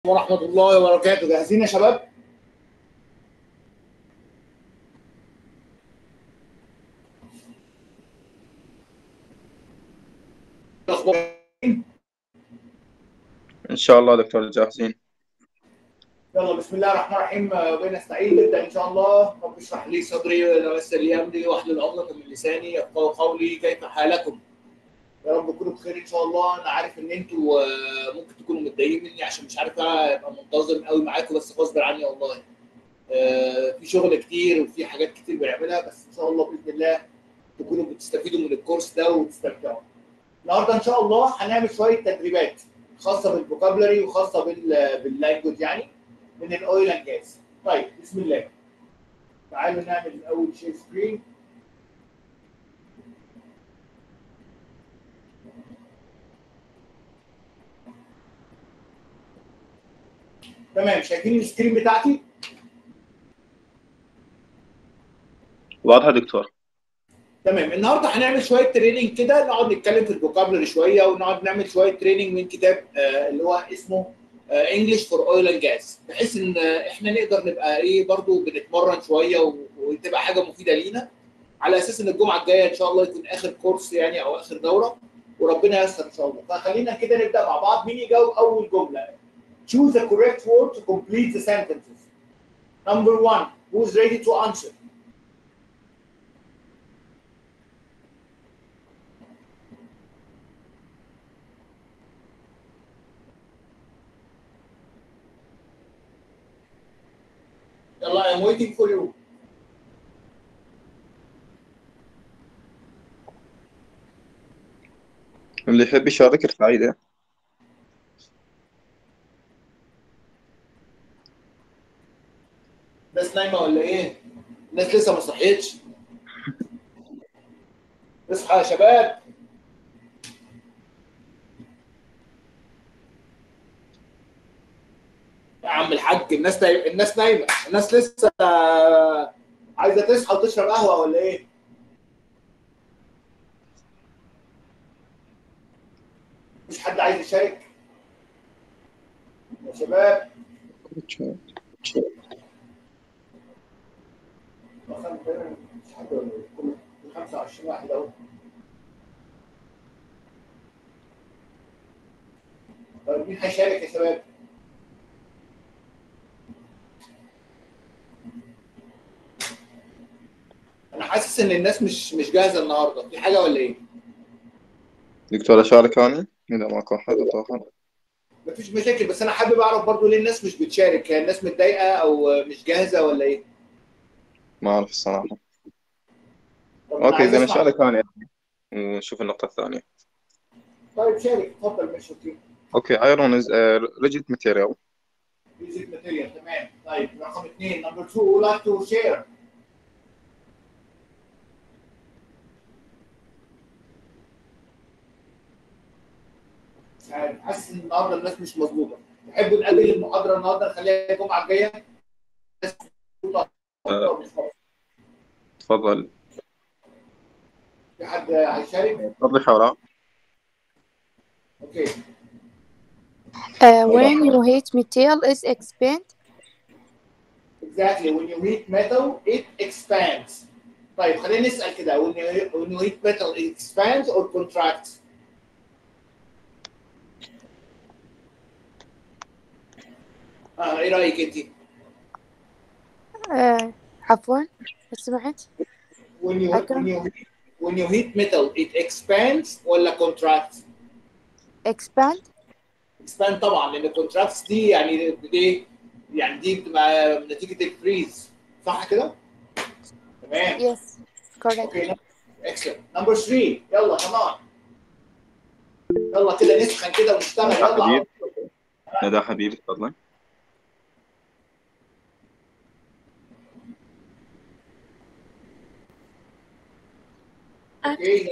ورحمة الله وبركاته جاهزين يا شباب؟ الأخبار ان شاء الله دكتور جاهزين يلا بسم الله الرحمن الرحيم بين نستعين نبدا ان شاء الله رب اشرح لي صدري ويسر لي امري واحلل عقدة من لساني يفقهوا قولي كيف حالكم؟ يا رب تكونوا بخير ان شاء الله انا عارف ان انتوا آه، ممكن تكونوا متضايقين مني عشان مش عارف ابقى منتظم قوي معاكم بس غصب عني والله آه، في شغل كتير وفي حاجات كتير بنعملها بس ان شاء الله باذن الله تكونوا بتستفيدوا من الكورس ده وتستمتعوا النهارده ان شاء الله هنعمل شويه تدريبات خاصه بالفوكابلري وخاصه بال باللانجوج يعني من الاويل اند جاز طيب بسم الله تعالوا نعمل الاول شير سكرين تمام شايفين السكرين بتاعتي واضحه دكتور تمام النهارده هنعمل شويه تريننج كده نقعد نتكلم في الفوكابلري شويه ونقعد نعمل شويه تريننج من كتاب آه اللي هو اسمه انجلش فور اويل اند جاز بحيث ان آه، احنا نقدر نبقى ايه برضو بنتمرن شويه و- وتبقى حاجه مفيده لينا على اساس ان الجمعه الجايه ان شاء الله يكون اخر كورس يعني او اخر دوره وربنا ييسر ان شاء الله فخلينا كده نبدا مع بعض مين يجاوب اول جمله choose the correct word to complete the sentences number one who's ready to answer يلا I'm waiting for you اللي يحب يشارك ارفع ايده الناس نايمه ولا ايه؟ الناس لسه ما صحيتش اصحى يا شباب يا عم الحاج الناس نايمه الناس نايمه الناس لسه عايزه تصحى وتشرب قهوه ولا ايه؟ مش حد عايز يشارك؟ يا شباب مثلا تقريباً مش حد ولا إيه؟ كله 25 واحد اهو طيب مين هيشارك يا شباب؟ انا حاسس ان الناس مش مش جاهزه النهارده في حاجه ولا ايه؟ دكتور اشارك انا اذا ماكو احد اتوقع مفيش مشاكل بس انا حابب اعرف برضو ليه الناس مش بتشارك هي الناس متضايقه او مش جاهزه ولا ايه؟ ما اعرف الصراحه طب أنا اوكي عايز اذا أسمع. نشارك انا ونشوف النقطه الثانيه طيب شارك اتفضل ماشي اوكي اوكي ايرون از ريجيت ماتيريال بيزك ماتيريال تمام طيب رقم اثنين نمبر 2 would like to share مش عارف حاسس ان النهارده الناس مش مظبوطه تحبوا نقلل المحاضره النهارده نخليها الجمعه الجايه الناس مظبوطة. تفضل في حد هيشارك تفضل حوله اوكي Uh, when you heat metal is expand exactly when you heat metal it expands طيب خلينا نسال كده when you, when you heat metal it expands or contracts اه ايه رايك انت uh, عفوا سمعت when you أكرم. when you when you heat metal it expands ولا contracts expand expand طبعا لان contracts دي يعني دي يعني دي بتبقى نتيجه الفريز صح كده تمام yes correct اوكي اكسلنت نمبر 3 يلا كمان يلا كده نسخن كده ونشتغل ندى يلا حبيب ندى حبيب تفضل اوكي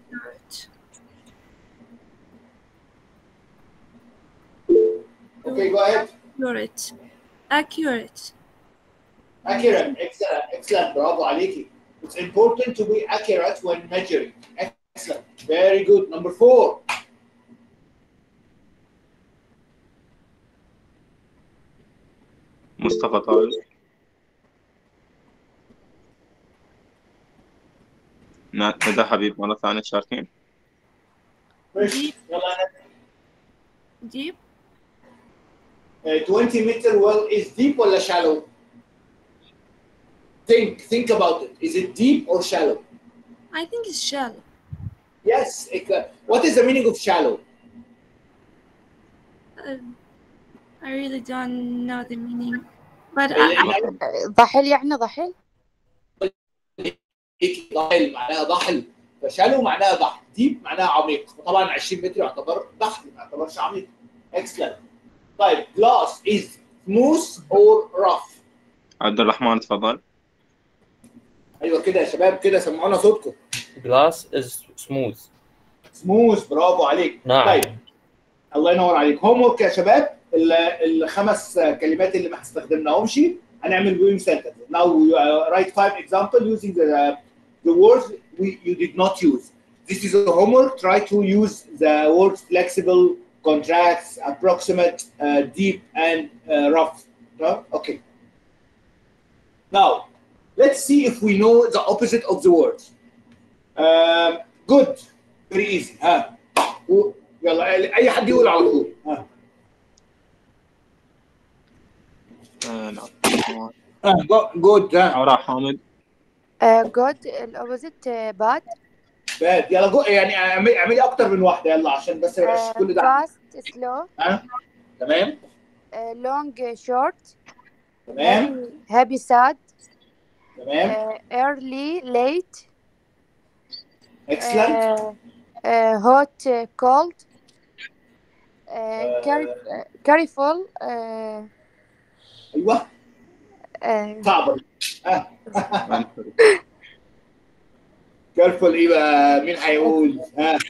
اوكي جو اهيد accurate accurate accurate excellent excellent برافو عليكي it's important to be accurate when measuring excellent very good number four مصطفى طارق ن- ندى حبيب مرة ثانية تشاركين ماشي يلا Deep. Uh, 20 meter well is deep ولا shallow? Think, think about it. Is it deep or shallow? I think it's shallow. Yes. it- uh, what is the meaning of shallow? Uh, I really don't know the meaning. But I, I, ضحل يعني ضحل هيك ضحل معناها ضحل فشالو معناها ضحل ديب معناها عميق وطبعا 20 متر يعتبر ضحل ما يعتبرش عميق اكسلنت طيب glass is smooth or rough عبد الرحمن تفضل ايوه كده يا شباب كده سمعونا صوتكم Glass is smooth. سموث برافو عليك نعم. طيب الله ينور عليك هوم ورك يا شباب ال- الخمس كلمات اللي ما استخدمناهمش هنعمل ويم سنتنس now you, uh, write five example using the the words we, you did not use this is a homework try to use the words flexible contracts approximate uh, deep and uh, rough Uh, okay now let's see if we know the opposite of the words um, good very easy ها و- يلا اي حد يقول على طول ها آه، نعم ها جود ها عوراء حامد جود الاوبوزيت باد باد يلا جو يعني اعملي اعملي اكتر من واحده يلا عشان بس ما يبقاش كل ده فاست سلو تمام لونج شورت تمام هابي ساد تمام early late اكسلنت هوت كولد آه. careful ايوه صعبه دي. ها كارفول ايه بقى مين هيقول ها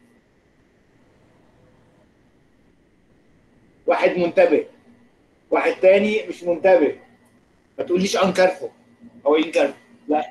واحد منتبه واحد تاني مش منتبه ما تقوليش ان كارفو او ان كارفو لا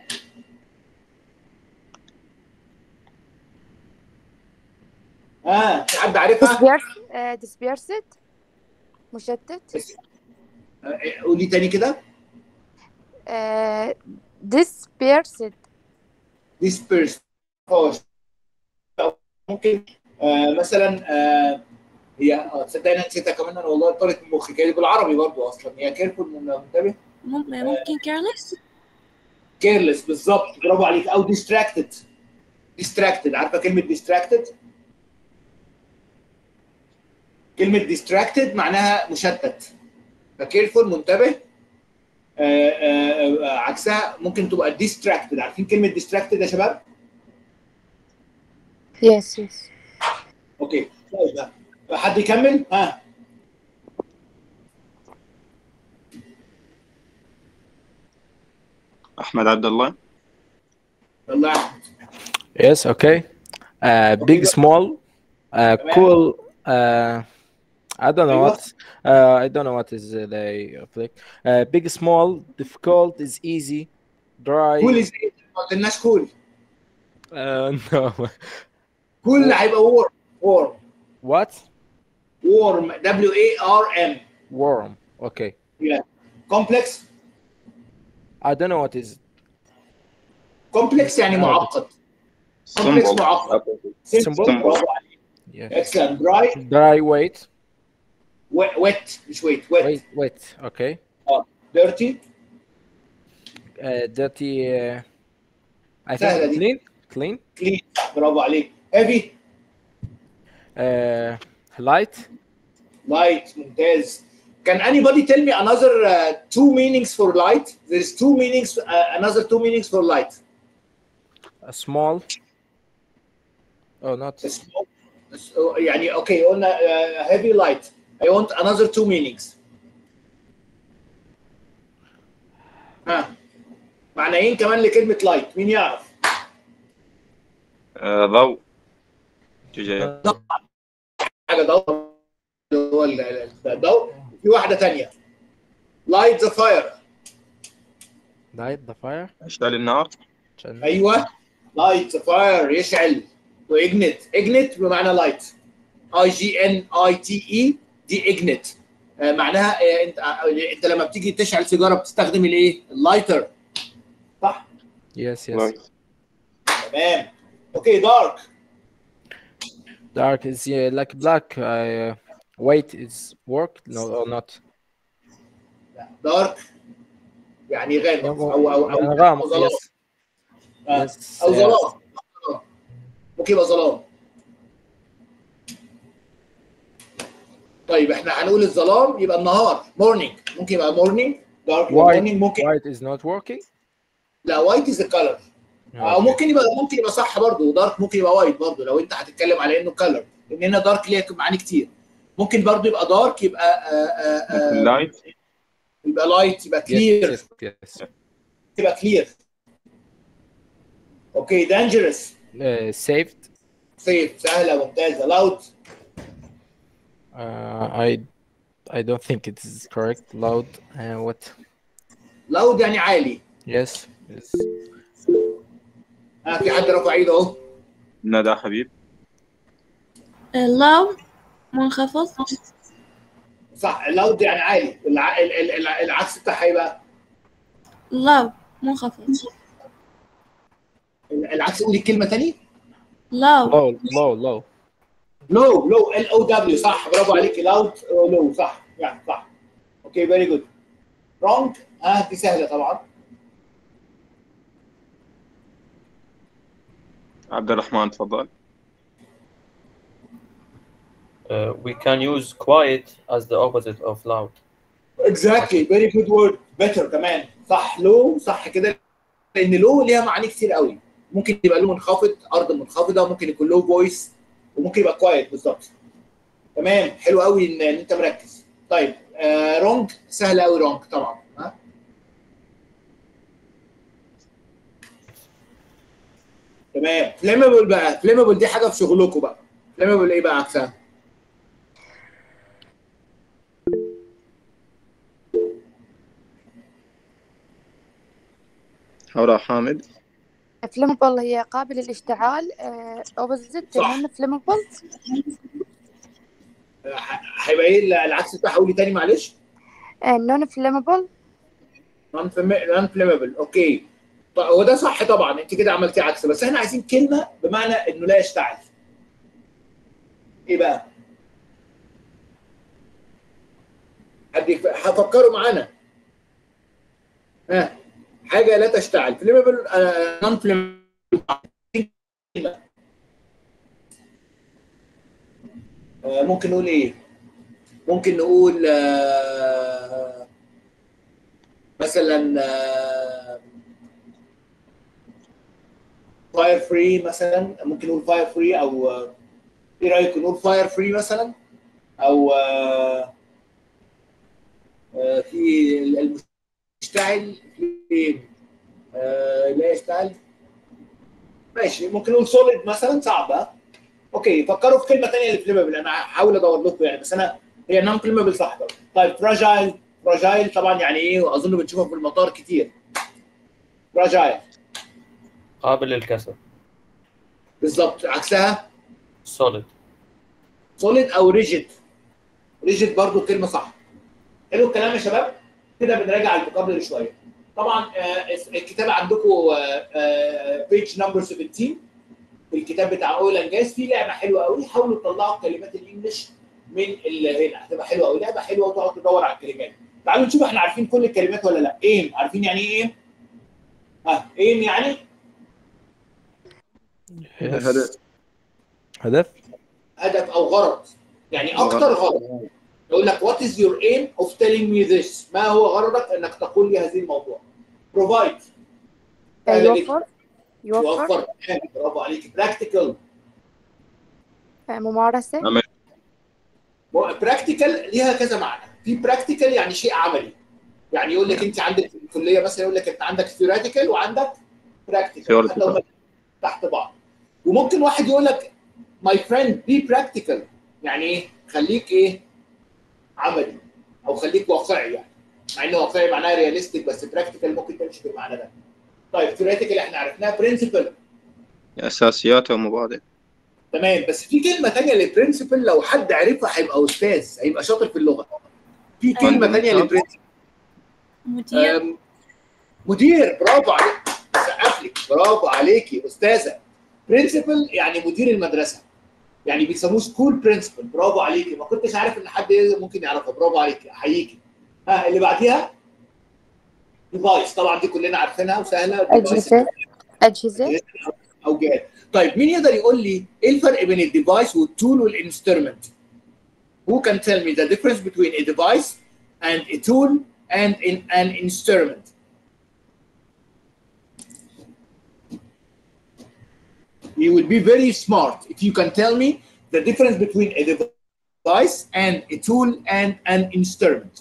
ها في حد عارفها dispersed مشتت آه، قولي تاني كده آه، dispersed disperse اه ممكن آه مثلا آه هي اه تصدق انا نسيتها كمان انا والله طارت من مخي كانت بالعربي برضو اصلا هي كيرفول منتبه مم- ممكن careless. كيرلس بالظبط برافو عليك او distracted distracted عارفه كلمه distracted كلمه distracted معناها مشتت فكيرفول منتبه آه آه آه عكسها ممكن تبقى distracted عارفين كلمه distracted يا شباب yes yes اوكي طيب حد يكمل ها احمد عبد الله يلا يا أحمد. Yes, okay. Uh, big, small, uh, cool. Uh, I don't know أيوة. what. Uh, I don't know what is uh, the flick. Uh, big, small, difficult is easy, dry. كول ازاي ما قلناش كول Uh, no. كول هيبقى وورم وورم what? وورم دبليو اي ار ام Warm. Okay. كومبلكس I don't know what is. كومبلكس يعني معقد كومبلكس سمبل معقد Symbol. برافو عليك Yeah. اكسلنت دراي Dry. Wait. ويت مش ويت ويت Wait. Wait. Okay. ديرتي Uh, dirty. Uh, I سهلة think دي. clean. Clean. كلين برافو عليك هيفي Uh, light. لايت ممتاز Can anybody tell me another uh, two meanings for light? There is two meanings, uh, another two meanings for light. A small. Oh, not. Small- so, يعني okay قلنا uh, heavy light. I want another two meanings. ها معنيين كمان لكلمة light مين يعرف؟ آه، ضوء جوجة حاجة ضوء اللي هو ال- ال- الضوء في واحدة تانية light the fire Light the fire. اشتعل النار عشان- ايوه light the fire يشعل واجنت اجنت بمعنى light I G N I T E دي اجنت آه، معناها آه، انت آه، انت لما بتيجي تشعل سيجاره بتستخدم الايه؟ اللايتر صح؟ Yes, yes. Right. تمام اوكي دارك Dark is yeah, like black. Uh, white is work? No, or not? دارك يعني غامق او او او, يعني أو غامق ظلام yes. آه. yes. او yes. ظلام ممكن يبقى ظلام طيب احنا هنقول الظلام يبقى النهار مورنينج ممكن يبقى مورنينج دارك White. مورنينج ممكن White is not working? لا وايت از الكالر او Okay. ممكن يبقى ممكن يبقى صح برضه دارك ممكن يبقى وايت برضه لو انت هتتكلم على انه كلر لان هنا دارك ليها معاني كتير ممكن برضه يبقى دارك يبقى آه آه آه لايت يبقى لايت يبقى Yes, كلير yes, yes. يبقى كلير اوكي دانجرس Uh, saved. سيف سهله ممتازه لاود Uh, I I don't think it is correct. Loud. Uh, what? لاود يعني عالي Yes. yes. ها في حد رفع ايده اهو ندى حبيب Uh, low منخفض صح لاود يعني عالي الع... ال- ال- ال- العكس بتاعها ايه بقى؟ low منخفض العكس قولي الكلمه تاني low Low, low, low. لو لو ال او دبليو صح برافو عليكي لاود لو صح يعني صح اوكي فيري جود رونج ها دي سهله طبعا عبد الرحمن تفضل Uh, we can use quiet as the opposite of loud. اكزاكتلي فيري جود وورد بيتر كمان صح لو صح كده لان لو ليها معاني كتير قوي ممكن يبقى له منخفض ارض منخفضه ممكن يكون له فويس وممكن يبقى كوايت بالظبط تمام حلو قوي ان إن انت مركز طيب آه رونج سهل قوي رونج طبعا ها تمام فليمبل بقى فليمبل دي حاجه في شغلكم بقى فليمبل ايه بقى عكسها حوراء حامد فليمبل هي قابل للاشتعال اوبوزيت صح. نون فليمبل آه، ح- هيبقى ايه العكس بتاعها قولي تاني معلش نون فليمبل نون فليمبل اوكي طيب هو ده صح طبعا انت كده عملتي عكس بس احنا عايزين كلمه بمعنى انه لا يشتعل ايه بقى؟ حد يف- هفكروا معانا ها حاجه لا تشتعل فليمبل نون فليمبل ممكن نقول ايه؟ ممكن نقول آه، مثلا فاير فري مثلا ممكن نقول فاير فري او آه، ايه رايكم نقول فاير فري مثلا او آه، آه، في المشتعل في آه، لا يشتعل ماشي ممكن نقول سوليد مثلا صعبه اوكي فكروا في كلمه ثانيه لفليمبل انا هحاول ادور لكم يعني بس انا هي نون فليمبل صح طبعا. طيب فراجايل فراجايل طبعا يعني ايه واظن بنشوفها في المطار كتير فراجايل قابل للكسر. بالظبط عكسها Solid. سوليد او ريجيد ريجيد برضو كلمه صح حلو الكلام يا شباب كده بنراجع الفوكابلري شويه طبعا آه، الكتابه عندكم بيج نمبر 17 الكتاب بتاع اويل اند جاز فيه لعبه حلوه قوي حاولوا تطلعوا الكلمات الانجليش من اللي هنا هتبقى حلوه قوي لعبه حلوه وتقعد تدور على الكلمات تعالوا نشوف احنا عارفين كل الكلمات ولا لا ايم عارفين يعني ايه ايم؟ ها ايم يعني هدف هدف هدف او غرض يعني اكتر غرض يقول لك what is your aim of telling me this ما هو غرضك انك تقول لي هذه الموضوع provide يوفر يوفر يوفر برافو عليك practical ممارسة براكتيكال ليها كذا معنى في براكتيكال يعني شيء عملي يعني يقول لك انت عندك في الكليه مثلا يقول لك انت عندك ثيوريتيكال وعندك براكتيكال حتى لو تحت بعض وممكن واحد يقول لك ماي فريند بي براكتيكال يعني ايه خليك ايه عملي او خليك واقعي يعني مع انه واقعي معناها رياليستيك بس براكتيكال ممكن تمشي بالمعنى ده طيب ثيوريتيكال احنا عرفناها برنسبل اساسيات ومبادئ تمام بس في كلمه ثانيه للبرنسبل لو حد عرفها هيبقى استاذ هيبقى شاطر في اللغه في كلمه ثانيه للبرنسبل مدير أم، مدير برافو عليك سقف لك برافو عليكي استاذه برنسبل يعني مدير المدرسه يعني بيسموه سكول برنسبل برافو عليكي ما كنتش عارف ان حد ممكن يعرفها برافو عليكي احييكي ها اللي بعديها ديفايس طبعا دي كلنا عارفينها وسهله device أجهزة أجهزة او جهاز طيب مين يقدر يقول لي ايه الفرق بين الديفايس والتول والانسترومنت Who can tell me the difference between a device and a tool and in an instrument? You will be very smart if you can tell me the difference between a device and a tool and an instrument.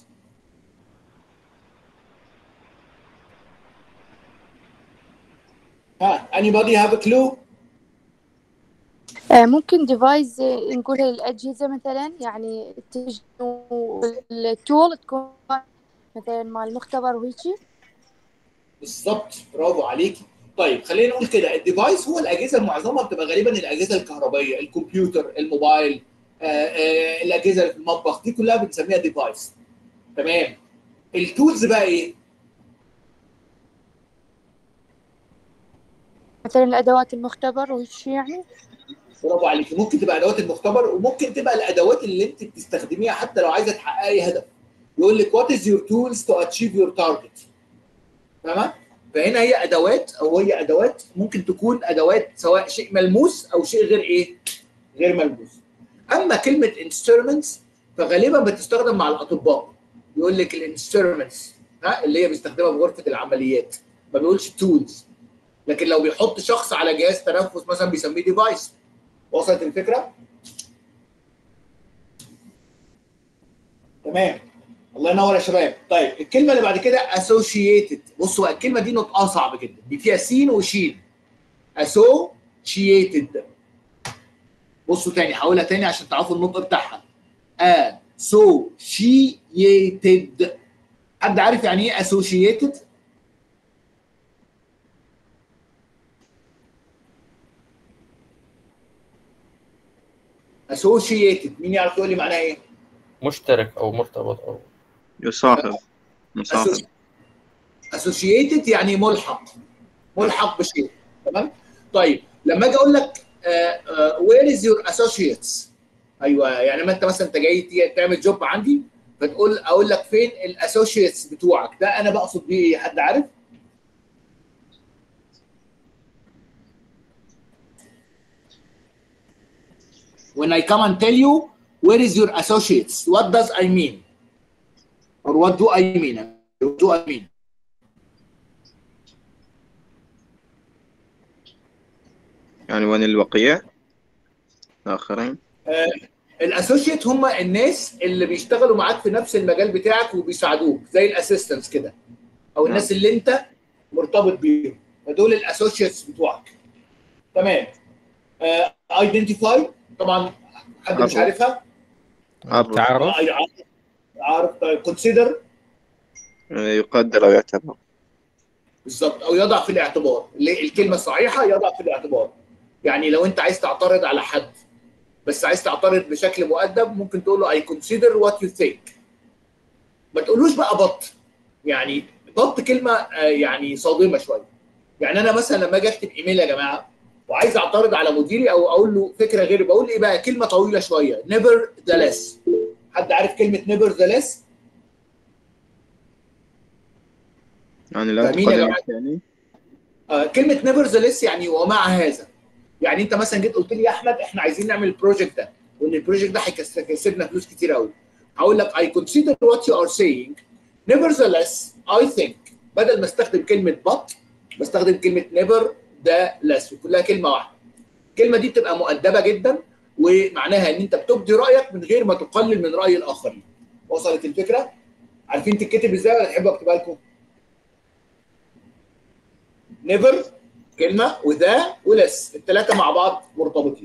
Ah, anybody have a clue? آه، ممكن ديفايس نقولها للأجهزة مثلا يعني التول تكون مثلا مع المختبر وهيجي بالظبط برافو عليكي طيب خلينا نقول كده الديفايس هو الاجهزه معظمها بتبقى غالبا الاجهزه الكهربائيه الكمبيوتر الموبايل آه آه الاجهزه اللي في المطبخ دي كلها بنسميها ديفايس تمام التولز بقى ايه مثلا الأدوات المختبر وهيجي يعني برافو عليكي ممكن تبقى ادوات المختبر وممكن تبقى الادوات اللي انت بتستخدميها حتى لو عايزه تحققي هدف يقول لك وات از يور تولز تو اتشيف يور تارجت تمام فهنا هي ادوات او هي ادوات ممكن تكون ادوات سواء شيء ملموس او شيء غير ايه غير ملموس اما كلمه انسترومنتس فغالبا بتستخدم مع الاطباء يقول لك الانسترومنتس ها اللي هي بيستخدمها في غرفه العمليات ما بيقولش تولز لكن لو بيحط شخص على جهاز تنفس مثلا بيسميه ديفايس وصلت الفكره؟ تمام الله ينور يا شباب طيب الكلمه اللي بعد كده associated بصوا بقى الكلمه دي نطقها صعب جدا دي فيها سين وشين associated بصوا تاني هقولها تاني عشان تعرفوا النطق بتاعها associated حد عارف يعني ايه associated؟ associated مين يعرف يقول لي معناها ايه؟ مشترك او مرتبط او يصاحب مصاحب associated يعني ملحق ملحق بشيء تمام طيب لما اجي اقول لك وير از يور associates ايوه يعني ما انت مثلا انت جاي تي- تعمل جوب عندي فتقول اقول لك فين الاسوشيتس بتوعك ده انا بقصد بيه ايه حد عارف؟ When I come and tell you where is your associates what does I mean or what do I mean what do I mean يعني وين الوقيع الآخرين الاسوشيت هم الناس اللي بيشتغلوا معاك في نفس المجال بتاعك وبيساعدوك زي الاسيستنتس كده او الناس اللي انت مرتبط بيهم فدول الاسوشيتس بتوعك تمام ايدنتيفاي طبعا حد مش عارفه. عارفها عرف تعرف آه، عارف عارف طيب كونسيدر يقدر أو يعتبر بالظبط او يضع في الاعتبار اللي- الكلمه الصحيحه يضع في الاعتبار يعني لو انت عايز تعترض على حد بس عايز تعترض بشكل مؤدب ممكن تقول له I consider what you think ما تقولوش بقى بط يعني بط كلمه آه، يعني صادمه شويه يعني انا مثلا لما اجي اكتب ايميل يا جماعه وعايز اعترض على مديري او اقول له فكره غير بقول ايه بقى كلمه طويله شويه never the less حد عارف كلمه never the less يعني لا فاهمين يا تقدم جماعة؟ يعني آه، كلمه نيفر ذا ليس يعني ومع هذا يعني انت مثلا جيت قلت لي يا احمد احنا عايزين نعمل البروجكت ده وان البروجكت ده هيكس- هيكسبنا فلوس كتير قوي هقول لك I consider what you are saying nevertheless I think بدل ما استخدم كلمه but بستخدم كلمه never the less وكلها كلمه واحده الكلمه دي بتبقى مؤدبه جدا ومعناها ان انت بتبدي رايك من غير ما تقلل من راي الاخرين وصلت الفكره عارفين تتكتب ازاي ولا تحبوا اكتبها لكم نيفر كلمه وذا ولس الثلاثه مع بعض مرتبطين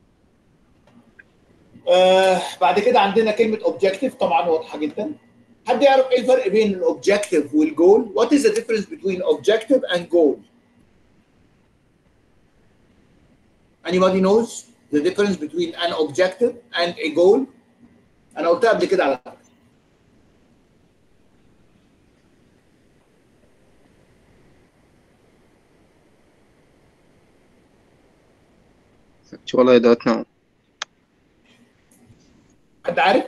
آه بعد كده عندنا كلمه اوبجكتيف طبعا واضحه جدا حد يعرف ايه الفرق بين الاوبجكتيف والجول what is the difference between objective and goal anybody knows the difference between an objective and a goal انا قلتها قبل كده على فكره شغل ادوات نوع حد عارف؟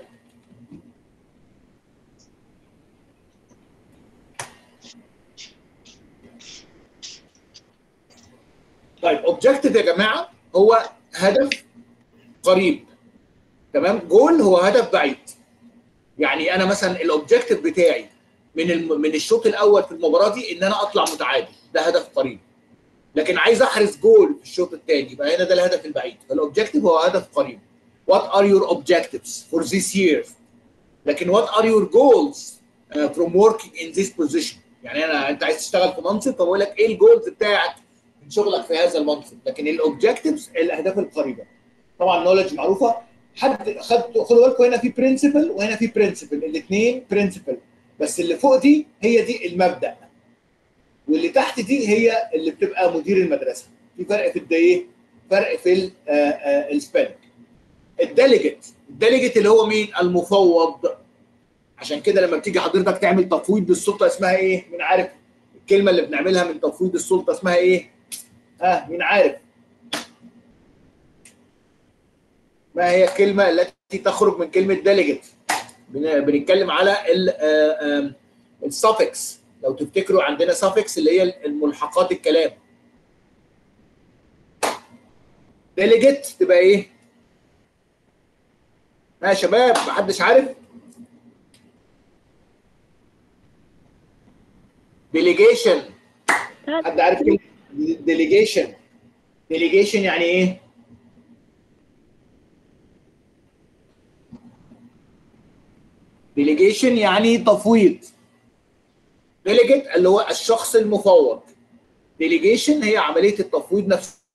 طيب اوبجيكتيف يا جماعه هو هدف قريب تمام جول هو هدف بعيد يعني انا مثلا الاوبجيكتيف بتاعي من الم... من الشوط الاول في المباراه دي ان انا اطلع متعادل ده هدف قريب لكن عايز احرز جول في الشوط الثاني يبقى هنا ده الهدف البعيد فالاوبجيكتيف هو هدف قريب what are your objectives for this year لكن what are your goals uh, from working in this position يعني انا انت عايز تشتغل في منصب فبقول لك ايه الجولز بتاعك من شغلك في هذا المنصب لكن الاوبجكتيفز الاهداف القريبه طبعا نولج معروفه حد خد خدوا بالكم هنا في برنسبل وهنا في برنسبل الاثنين برنسبل بس اللي فوق دي هي دي المبدا واللي تحت دي هي اللي بتبقى مدير المدرسه في فرق في الد- ايه فرق في السبيلنج الديليجيت الديليجيت اللي هو مين المفوض عشان كده لما بتيجي حضرتك تعمل تفويض بالسلطه اسمها ايه مين عارف الكلمه اللي بنعملها من تفويض السلطه اسمها ايه ها مين عارف ما هي الكلمه التي تخرج من كلمه ديليجيت بنتكلم على السافكس لو تفتكروا عندنا سافكس اللي هي الملحقات الكلام ديليجيت تبقى ايه ها يا شباب محدش عارف ديليجيشن حد عارف كلمه ديليجيشن ديليجيشن يعني ايه ديليجيشن يعني تفويض ديليجيت اللي هو الشخص المفوض ديليجيشن هي عمليه التفويض نفسها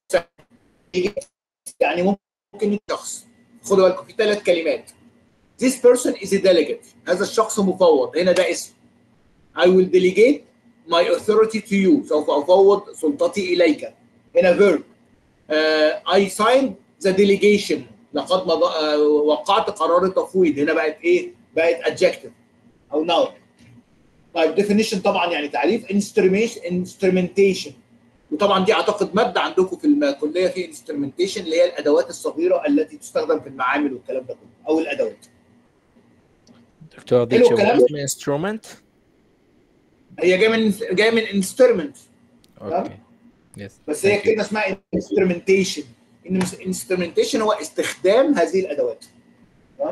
يعني ممكن شخص خدوا بالكم في ثلاث كلمات This person is a delegate هذا الشخص مفوض هنا ده اسم I will delegate my authority to you سوف أفوض سلطتي إليك هنا verb uh, I signed the delegation لقد مض... uh, وقعت قرار التفويض هنا بقت إيه؟ بقت adjective أو noun طيب definition طبعا يعني تعريف instrumentation instrumentation وطبعا دي اعتقد ماده عندكم في الكليه في instrumentation اللي هي الادوات الصغيره التي تستخدم في المعامل والكلام ده كله او الادوات دكتور دي حلو شو الكلام. اسمه انسترومنت هي جايه من جايه من instrument اوكي يس بس هي كلمه اسمها instrumentation instrumentation هو استخدام هذه الادوات تمام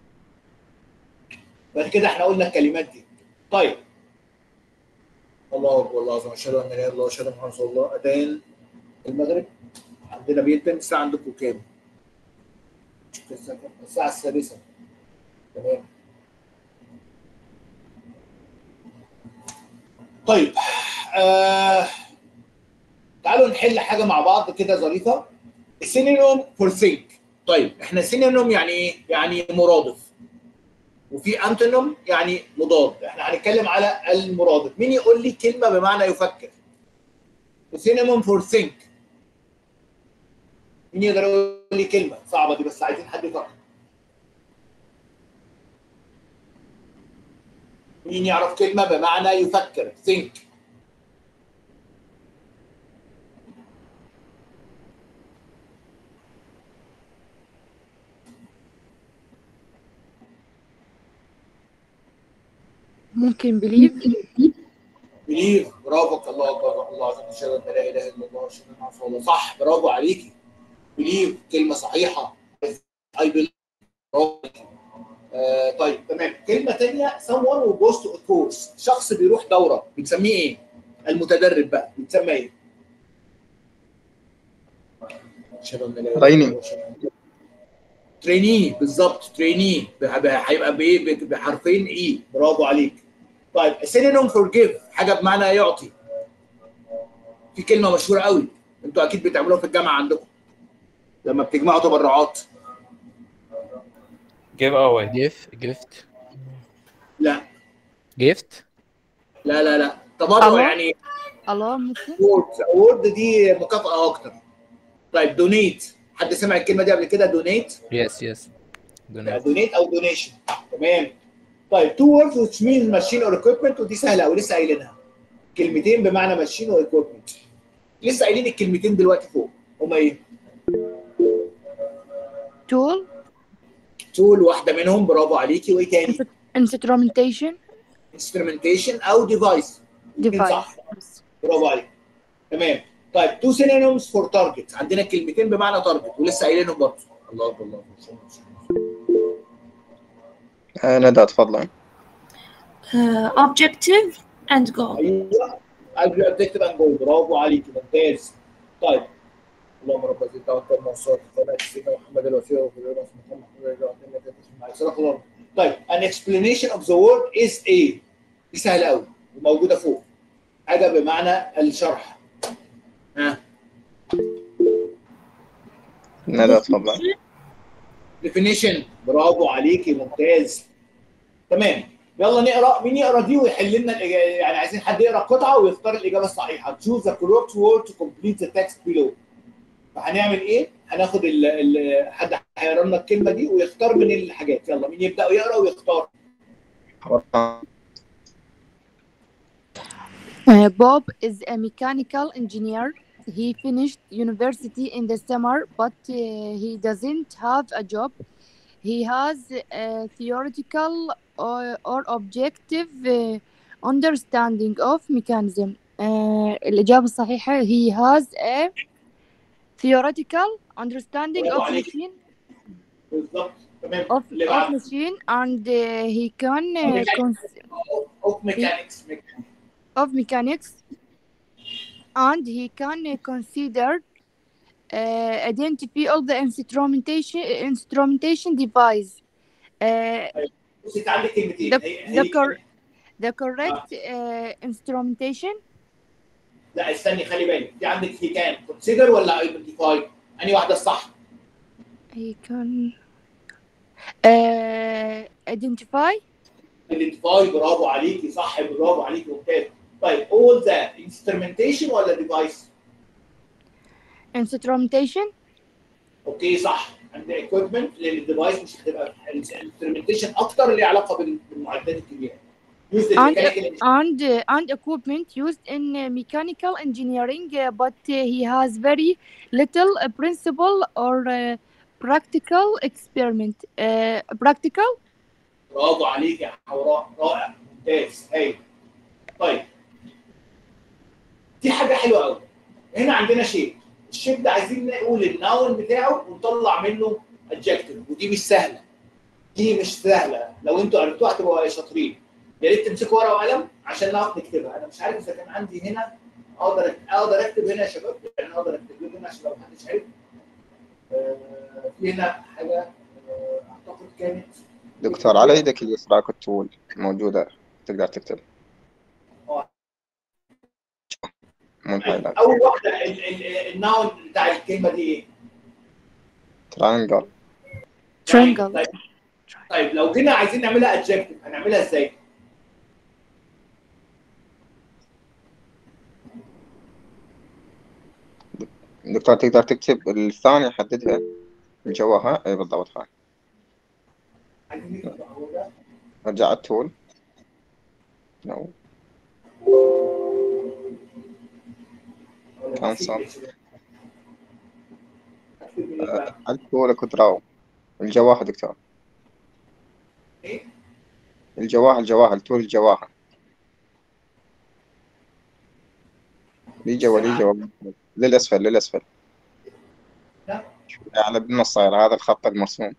بعد كده احنا قلنا الكلمات دي طيب الله اكبر الله اعظم اشهد ان لا اله الا الله واشهد ان محمدا رسول الله اذان المغرب عندنا بيتم الساعه عندكم كام؟ الساعه السادسه تمام طيب آه تعالوا نحل حاجه مع بعض كده ظريفه سينونيم فور ثينك طيب احنا سينونيم يعني ايه؟ يعني مرادف وفي انتونيم يعني مضاد احنا هنتكلم على المرادف مين يقول لي كلمه بمعنى يفكر سينونيم فور ثينك مين يقدر يقول لي كلمه صعبه دي بس عايزين حد يفكر مين يعرف كلمه بمعنى يفكر think ممكن believe بليف برافو الله اكبر الله اكبر اشهد ان لا اله الا الله واشهد ان محمدا رسول الله صح برافو عليكي بليف كلمه صحيحه اي بليف آه طيب تمام كلمه ثانيه someone who goes to a course شخص بيروح دوره بنسميه ايه؟ المتدرب بقى بيتسمى ايه؟ اشهد ان لا اله الا Training. الله وأشهد أن- تريني بالظبط تريني هيبقى بايه بحرفين اي برافو عليك طيب سينونيم فور جيف حاجه بمعنى يعطي في كلمه مشهوره قوي انتوا اكيد بتعملوها في الجامعه عندكم لما بتجمعوا تبرعات Give away. gift gift لا gift لا لا لا تبرع الله. يعني الله ممكن وورد وورد دي مكافاه اكتر طيب دونيت حد سمع الكلمه دي قبل كده دونيت yes yes donate دونيت او دونيشن تمام طيب تو ووردز which mean ماشين اور equipment ودي سهله قوي لسه قايلينها كلمتين بمعنى ماشين اور equipment لسه قايلين الكلمتين دلوقتي فوق هما ايه؟ tool تول واحده منهم برافو عليكي وايه تاني instrumentation انسترومنتيشن او ديفايس صح device برافو عليك تمام طيب تو سينونيمز فور تارجت عندنا كلمتين بمعنى تارجت ولسه قايلينهم برضه الله اكبر الله أكبر. آه، ندى تفضلي Uh, objective and goal. ايوه اجري اوبجكتيف اند جول برافو عليكي ممتاز طيب اللهم رب زد توكل منصور صلاه سيدنا محمد الوسيله وفي الناس محمد محمد صدق الله طيب an explanation of the word is a دي سهله قوي وموجوده فوق حاجه بمعنى الشرح ها ندى تفضلي definition برافو عليكي ممتاز تمام يلا نقرا مين يقرا دي ويحل لنا الإجابة. يعني عايزين حد يقرا قطعه ويختار الاجابه الصحيحه choose the correct word to complete the text below فهنعمل ايه؟ هناخد ال ال حد هيقرا لنا الكلمه دي ويختار من الحاجات يلا مين يبدا يقرا ويختار Uh, Bob is a mechanical engineer. He finished university in the summer, but uh, he doesn't have a job. He has a theoretical or, or objective uh, understanding of mechanism. Uh, الإجابة الصحيحة he has a theoretical understanding of machine بالظبط تمام of, اللي of بعد machine and uh, he can uh, cons- اوف ميكانكس of mechanics and he can uh, consider uh, identify all the instrumentation instrumentation device uh, بصي انت عندك كلمتين the, هي- the, هي- cor- the correct uh, instrumentation لا استني خلي بالك دي عندك هي كان كونسيدر ولا ايدنتيفاي انهي واحده الصح؟ he can uh, identify ايدنتيفاي برافو عليكي صح برافو عليكي ممتاز طيب all the instrumentation ولا ديفايس؟ instrumentation اوكي صح عند equipment للديفايس مش هتبقى الانسترومنتيشن اكتر اللي علاقه بال- بالمعدات الكبيره use the and mechanical and uh, and equipment used in uh, mechanical engineering uh, but uh, he has very little uh, principal or uh, practical experiment uh, practical برافو عليك يا حوراء رائع ممتاز هايل طيب دي حاجه حلوه قوي هنا عندنا شيء الشيء ده عايزين نقول الناون بتاعه ونطلع منه adjective ودي مش سهله دي مش سهله لو انتوا عرفتوها هتبقوا شاطرين يا ريت تمسكوا ورقه وقلم عشان نعرف نكتبها انا مش عارف اذا كان عندي هنا اقدر اقدر اكتب هنا يا شباب يعني اقدر اكتب لكم هنا عشان لو محدش عارف آه، في هنا حاجه آه، اعتقد كانت دكتور على يدك اليسرى كنت موجودة تقدر تكتب مو الهايلايت اول واحده ال- ال- الناون بتاع الكلمه دي ايه؟ ترانجل triangle طيب, طيب لو جينا عايزين نعملها ادجكتيف هنعملها ازاي؟ دكتور تقدر تكتب الثانية حددها جواها اي بالضبط هاي عايزين نكتب هو ده. رجع التول نو كان صعب. أكتب من إيه بقى؟ التول كتراو الجواها دكتور إيه؟ الجواها الجواها التول الجواها لي جوا لي جوا للأسفل للأسفل لا. على بالنص صاير هذا الخط المرسوم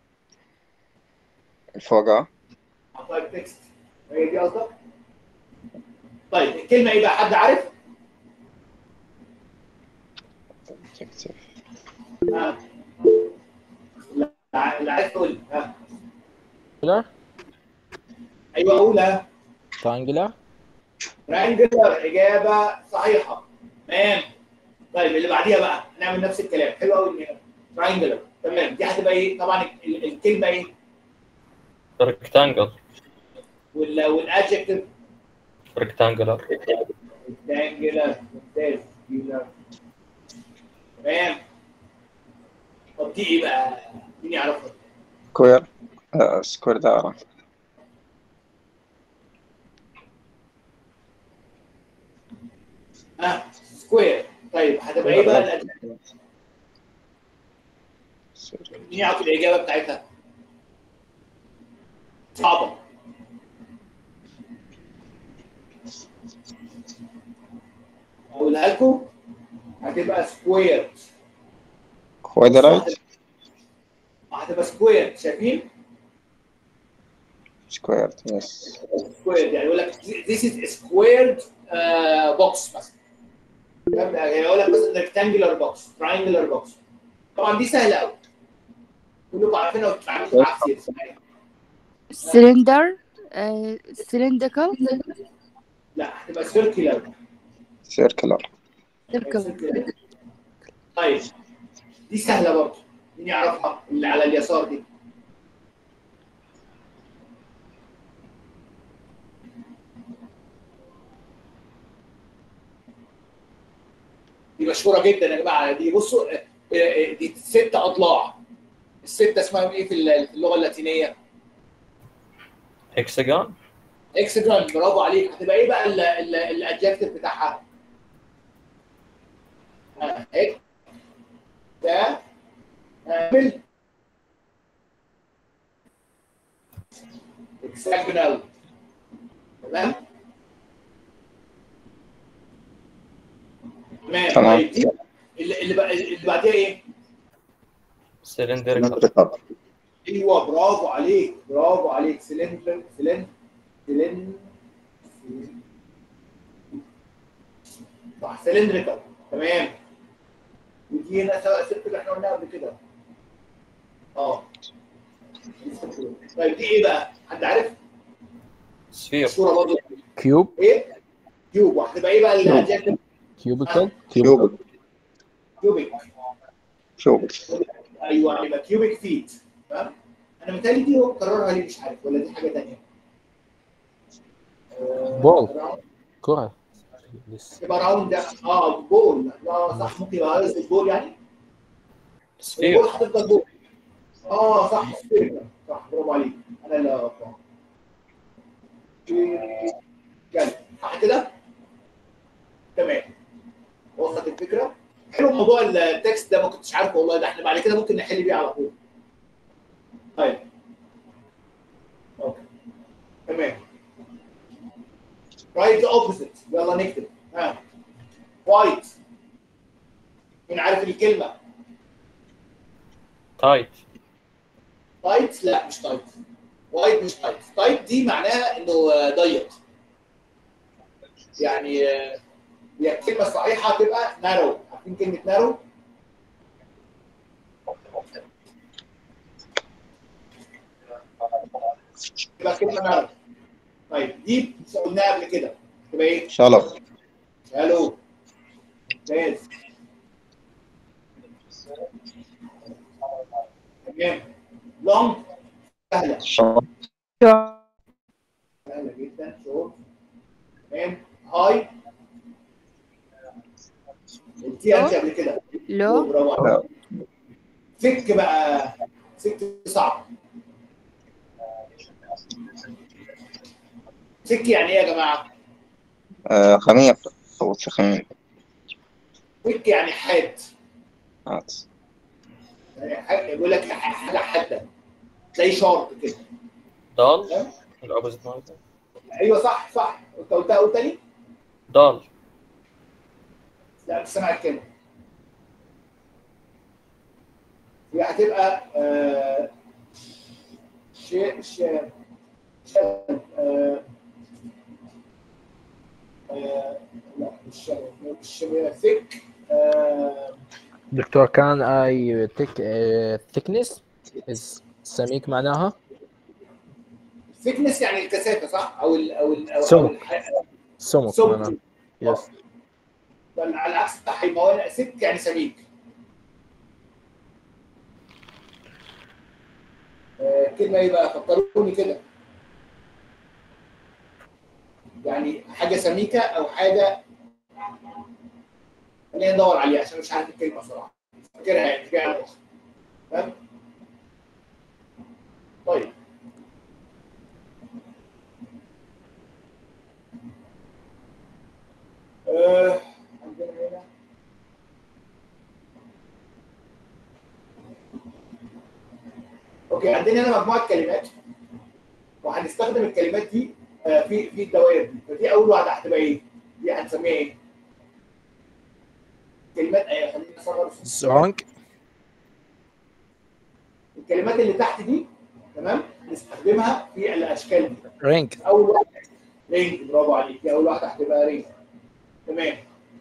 فوقه طيب تكست هي دي قصدك؟ طيب الكلمه ايه بقى حد عارف؟ تكتب ها لا، اللي عايز تقول لي. ها triangular ايوه قول ها triangular ترينجلر اجابه صحيحه تمام طيب اللي بعديها بقى هنعمل نفس الكلام حلو قوي ترينجلر تمام دي هتبقى ايه طبعا ال- الكلمه ايه rectangle وال- والادجكتيف rectangular ريكتانجلر ممتاز rectangular. تمام طب دي ايه بقى؟ مين يعرفها؟ سكوير آه سكوير دائرة ها سكوير طيب هتبقى ايه بقى الادجكتيف؟ مين يعرف الاجابه بتاعتها؟ صعبه اقولها لكم هتبقى سكوير كوادرايت هتبقى سكوير شايفين؟ سكوير يس سكوير يعني يقول لك this is a squared uh, box مثلا فاهم؟ يعني يقول لك مثلا rectangular box triangular box طبعا دي سهله قوي كلكم عارفينها وبتتعاملوا بالعكس اسمها ايه؟ cylinder uh, cylindrical لا هتبقى circular سيركلر circle طيب دي سهله برضه مين يعرفها اللي على اليسار دي دي مشهوره جدا يا جماعه دي بصوا آه، آه، دي ست اضلاع السته اسمها ايه في ال- في اللغه اللاتينيه؟ hexagon اكسجون برافو عليك هتبقى ايه بقى الادجكتيف بتاعها؟ آه، هيك ده عامل اكسجونال تمام؟ تمام تمام. طيب دي اللي اللي بقى- اللي بعديها ايه؟ cylindrical ايوه برافو عليك برافو عليك سلندر سلند سلند صح سلندريكال تمام ودي هنا سواء الست اللي احنا قلناها قبل كده اه طيب دي ايه بقى؟ حد عارف؟ sphere الصوره برضه كيوب ايه؟ كيوب وهتبقى ايه بقى الادجكتيف؟ كيوبيكال كيوبك كيوبيك كيوبك ايوه يبقى كيوبيك فيت تمام؟ انا متهيألي دي هو كررها ليه مش عارف ولا دي حاجه ثانيه؟ بول. كرة لسه يبقى راوند ده اه بول اه صح ممكن يبقى عايز البول يعني sphere البول هتفضل بول اه صح سبيريكال صح برافو عليك انا اللي غلطان كلب صح كده؟ تمام وصلت الفكره؟ حلو موضوع التكست ده ما كنتش عارفه والله ده احنا بعد كده ممكن نحل بيه على طول طيب اوكي تمام رايت اوبوزيت يلا نكتب ها وايت مين عارف الكلمه tight تايت لا مش تايت وايد مش تايت تايت دي معناها انه آه، ضيق يعني آه، هي الكلمه الصحيحه تبقى نارو عارفين كلمه نارو تبقى كلمه نارو طيب دي قلناها قبل كده تبقى ايه؟ شالو الو ممتاز تمام لونج سهله شالو سهله جدا شورت تمام هاي قلتيها انت قبل كده low برافو عليك سك بقى سك صعب سك يعني ايه يا جماعه؟ آه، خميق صوت خميق سك يعني حاد هات. يعني حاد- يقول لك حاجه حاده تلاقيه شارب كده dull الأوبوزيت مالته ايوه صح صح انت قلتها قلت تاني؟ dull لا مش سامع الكلمه هي هتبقى آه، شيء شيء شيء آه، آه، لا مش مش ثيك دكتور كان اي تك thickness is سميك معناها ثيكنس يعني الكثافه صح؟ او ال او ال او سمك. الح- سمك سمك. معناها يس بل على العكس بتاعها يبقى هو ثيك يعني سميك آه، كلمه ايه بقى فكروني كده يعني حاجه سميكه او حاجه خلينا ندور عليها عشان مش عارف الكلمه صراحه فاكرها يعني في على مخي تمام طيب آه، عندنا هنا اوكي عندنا هنا مجموعه كلمات وهنستخدم الكلمات دي آه، في في الدوائر دي فدي اول واحده هتبقى ايه؟ دي هنسميها ايه؟ كلمات ايه خلينا نصغر الصوت. wrong الكلمات اللي تحت دي تمام نستخدمها في الاشكال دي ring اول واحده رينج برافو عليك دي اول واحده هتبقى رينج تمام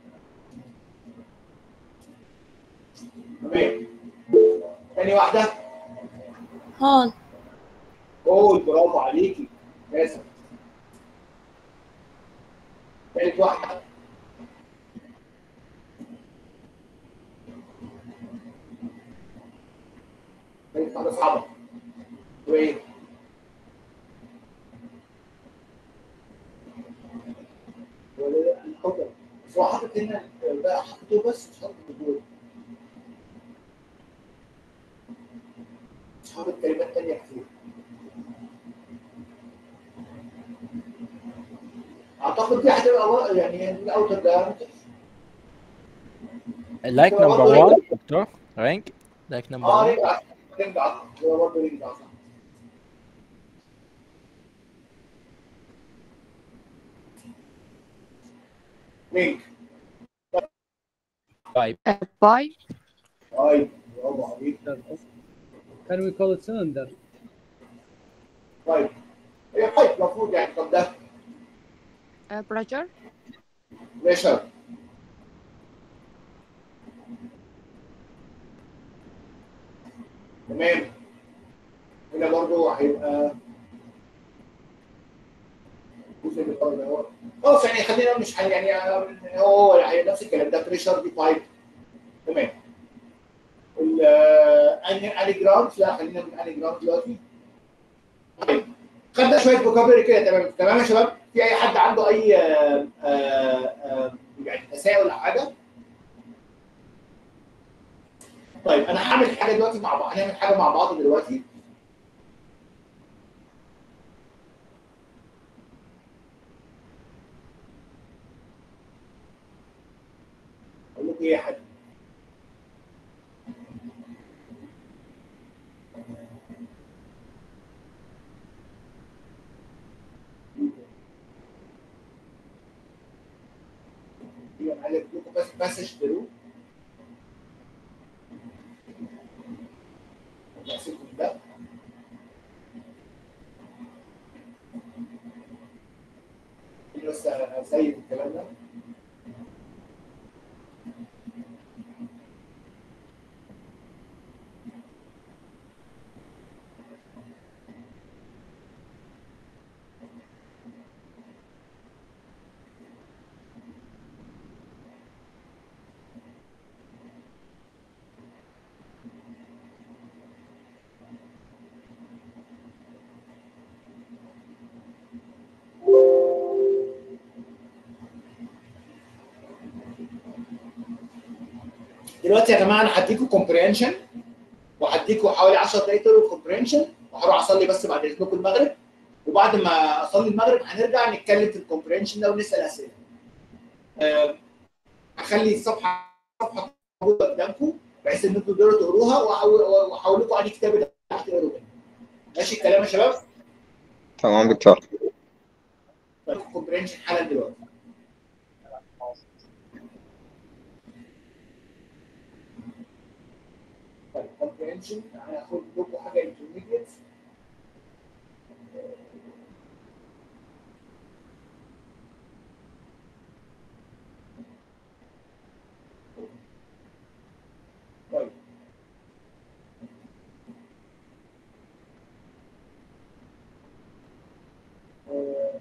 تمام ثاني واحده hall, قول برافو عليكي لازم ثالث واحده ثالث واحده صعبه وايه ولا أنا حاطط- بس هو حاطط هنا ده حاطه بس مش حاطط الدول مش حاطط كلمات تانية كتير اعتقد دي هتبقى وا- يعني الاوتر دايمتر like number one دكتور ring like number اه one رينج أحسن. رينج احسن هو برضه رينج احسن رينج five uh, five طيب برافو عليك Can we call it cylinder? طيب هي بايب المفروض يعني طب ده uh, pressure بريشر تمام هنا برضو هيبقى جزء من الأرض أهو. خلاص يعني خلينا مش هن- يعني هو هو هي نفس الكلام ده بريشر دي بايب تمام ال اني اني جراوند لا خلينا من اني جراوند دلوقتي طيب. خدنا شويه فوكابري كده تمام تمام يا شباب في اي حد عنده اي آه، آه، آه، يعني تساؤل او حاجه طيب انا هعمل حاجه دلوقتي مع بعض هنعمل حاجه مع بعض دلوقتي اقول لكم ايه يا حاج هي عايز لكم بس مسج تلو أسيبكم ده بس اسيب الكلام ده دلوقتي يا جماعه انا هديكم كومبرينشن وهديكم حوالي 10 دقائق تقروا كومبرينشن وهروح اصلي بس بعد اذنكم المغرب وبعد ما اصلي المغرب هنرجع نتكلم في الكومبرينشن ده ونسال اسئله. آه، هخلي الصفحه صفحه موجوده قدامكم بحيث ان انتوا تقدروا تقروها وأحول- واحول لكم عليه كتاب اللي تحت تقروا منه. ماشي الكلام يا شباب؟ تمام دكتور كومبرينشن حالا دلوقتي. طيب comprehension هناخد لكم حاجه intermediate طيب آه،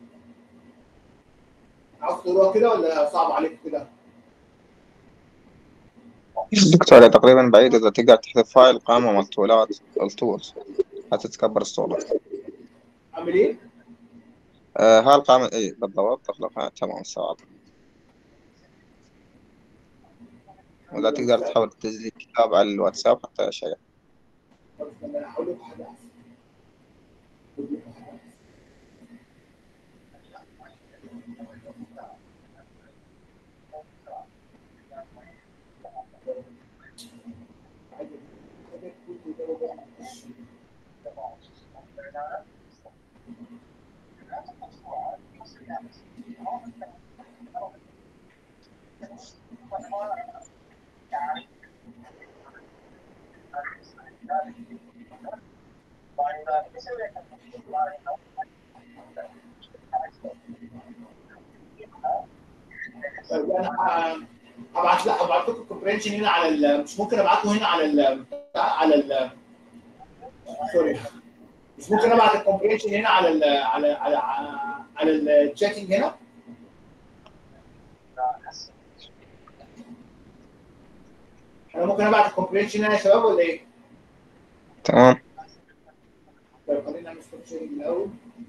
عاوز تقروها كده ولا صعب عليكم كده؟ دكتور تقريبا بعيد إذا تقدر تحذف فايل قائمة من التولات التولز هتتكبر الصورة عامل ايه؟ آه هاي القائمة اي بالضبط تخلقها تمام استوعب وإذا تقدر تحاول تنزل كتاب على الواتساب حتى شيء طب استنى، انا هقول لكم حاجه احسن هقول لكم حاجة أحسن. عايز حاجة تكون مجرد طيب انا ه- هبعت لا هبعت لكم الكومبرينشن هنا على ال... مش ممكن ابعته هنا على ال... على ال... سوري مش ممكن ابعت الكومبرينشن هنا على ال... على على على الشاتنج هنا انا ممكن ابعت الكومبرينشن هنا يا شباب ولا ايه؟ تمام طيب خلينا نعمل ستوب شيرنج الاول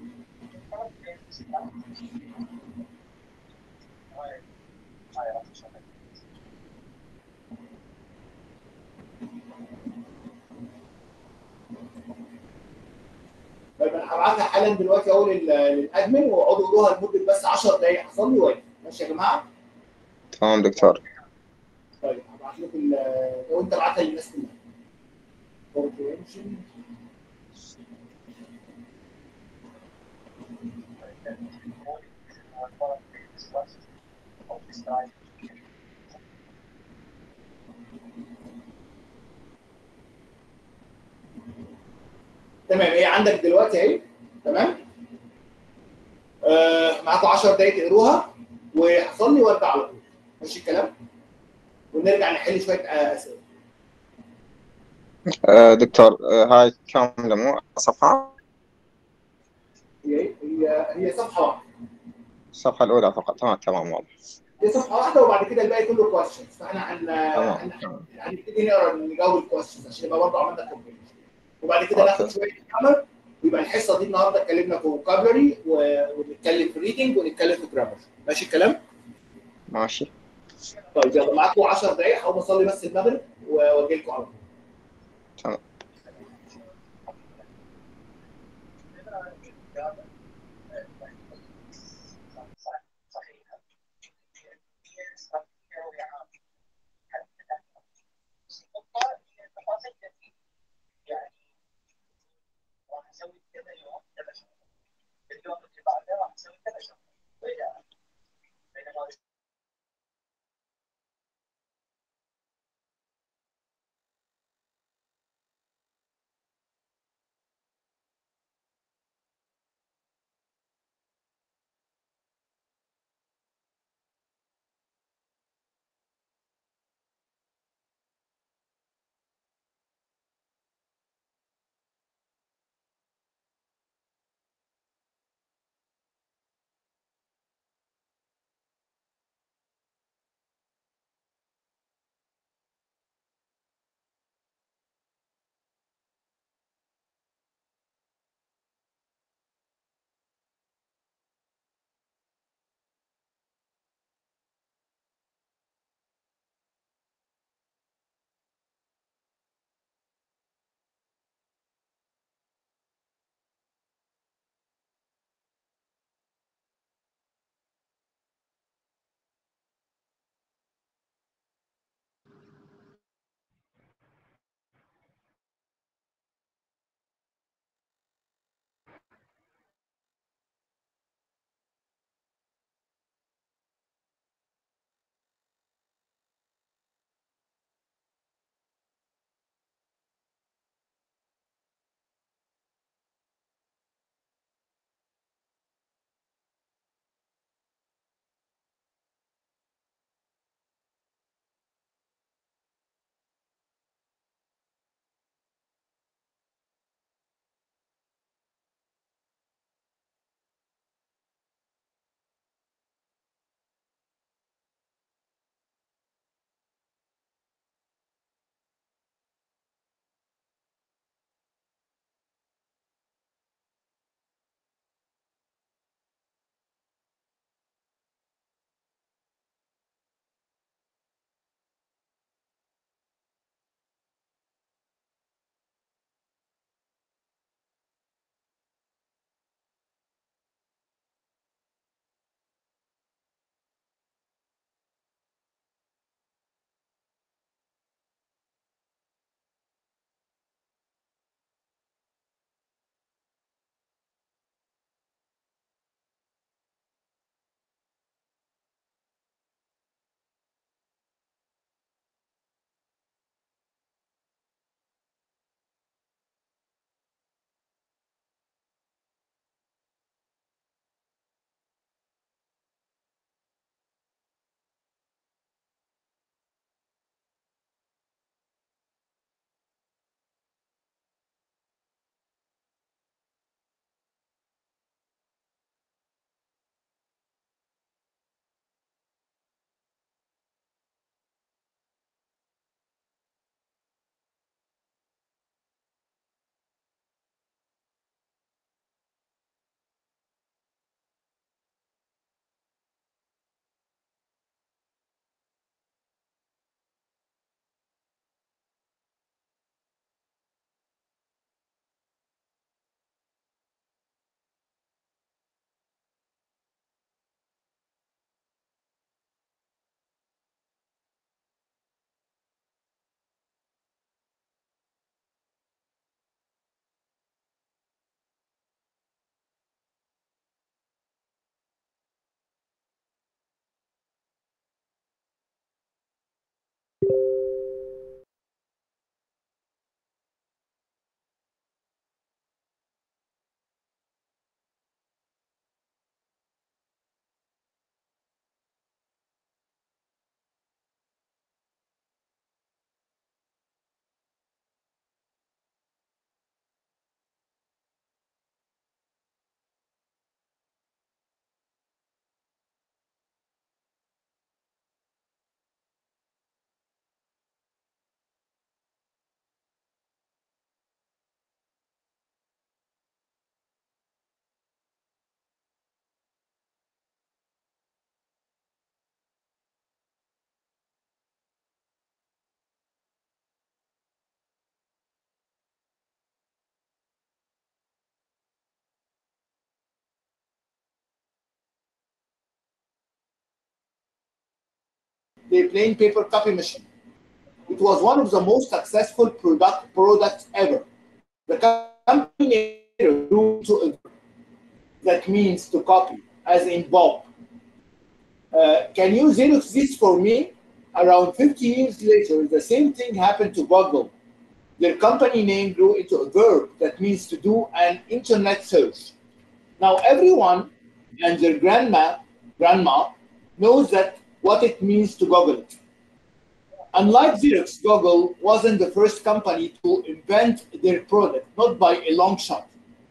طيب انا هبعتها حالا دلوقتي اهو لل- للادمن واقعدوا قولوها لمده بس 10 دقائق حصل لي واجب ماشي يا جماعه؟ تمام دكتور طيب هبعت لكم ال- لو انت بعتها للناس كلها comprehension تمام هي عندك دلوقتي اهي تمام آه معاكم 10 دقايق تقروها وحصل لي وارجع على طول ماشي الكلام ونرجع نحل شويه آه، اسئله آه، دكتور آه، هاي كاملة مو صفحة هي هي هي صفحه واحده الصفحة الأولى فقط تمام تمام واضح هي صفحه واحده وبعد كده الباقي كله كويشنز فاحنا هن تمام هن- تمام. هنبتدي نقرا نجاوب الكويشنز عشان يبقى برضه عملنا كومبليت وبعد كده ناخد أوكي. شويه جرامر ويبقى الحصه دي النهارده اتكلمنا في فوكابلري ونتكلم في ريدنج ونتكلم في جرامر ماشي الكلام؟ ماشي طيب يلا معاكم 10 دقايق هقوم اصلي بس المغرب واجي لكم على طول تمام the plain paper copy machine. It was one of the most successful product products ever. The company grew to that means to copy, as in Bob. Uh, can you Xerox this for me? Around 50 years later, the same thing happened to Google. Their company name grew into a verb that means to do an internet search. Now everyone and their grandma, grandma knows that what it means to Google it. Unlike Xerox, Google wasn't the first company to invent their product, not by a long shot.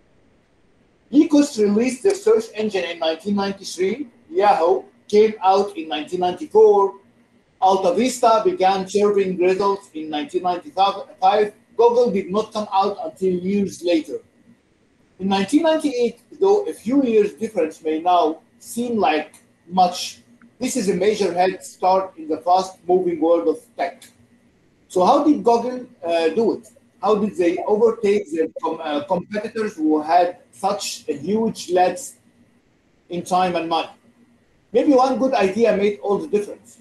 Lycos released their search engine in 1993. Yahoo came out in 1994. Alta Vista began serving results in 1995. Google did not come out until years later. In 1998, though a few years difference may now seem like much, this is a major head start in the fast-moving world of tech. So how did Google uh, do it? How did they overtake their com- uh, competitors who had such a huge leads in time and money? Maybe one good idea made all the difference.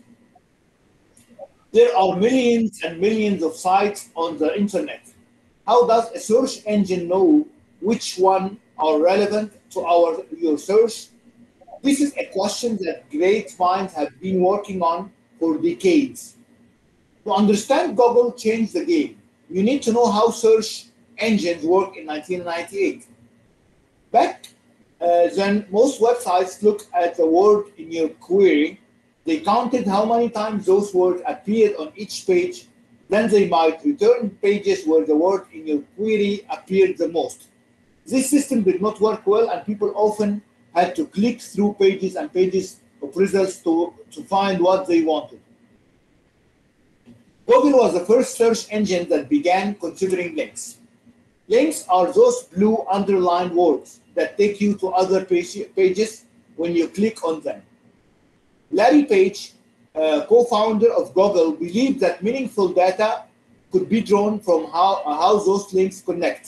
There are millions and millions of sites on the internet. How does a search engine know which one are relevant to our your search? This is a question that great minds have been working on for decades. To understand Google changed the game, you need to know how search engines work in 1998. Back uh, then, most websites looked at the word in your query. They counted how many times those words appeared on each page. Then they might return pages where the word in your query appeared the most. This system did not work well, and people often had to click through pages and pages of results to, to find what they wanted. Google was the first search engine that began considering links. Links are those blue underlined words that take you to other page, pages when you click on them. Larry Page, uh, co-founder of Google, believed that meaningful data could be drawn from how, uh, how those links connect.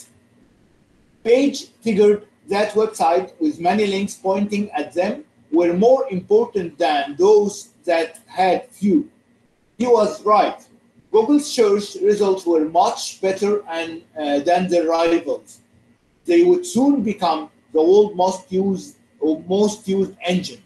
Page figured that website with many links pointing at them were more important than those that had few. He was right. Google's search results were much better and, uh, than their rivals. They would soon become the world's most used or most used engine.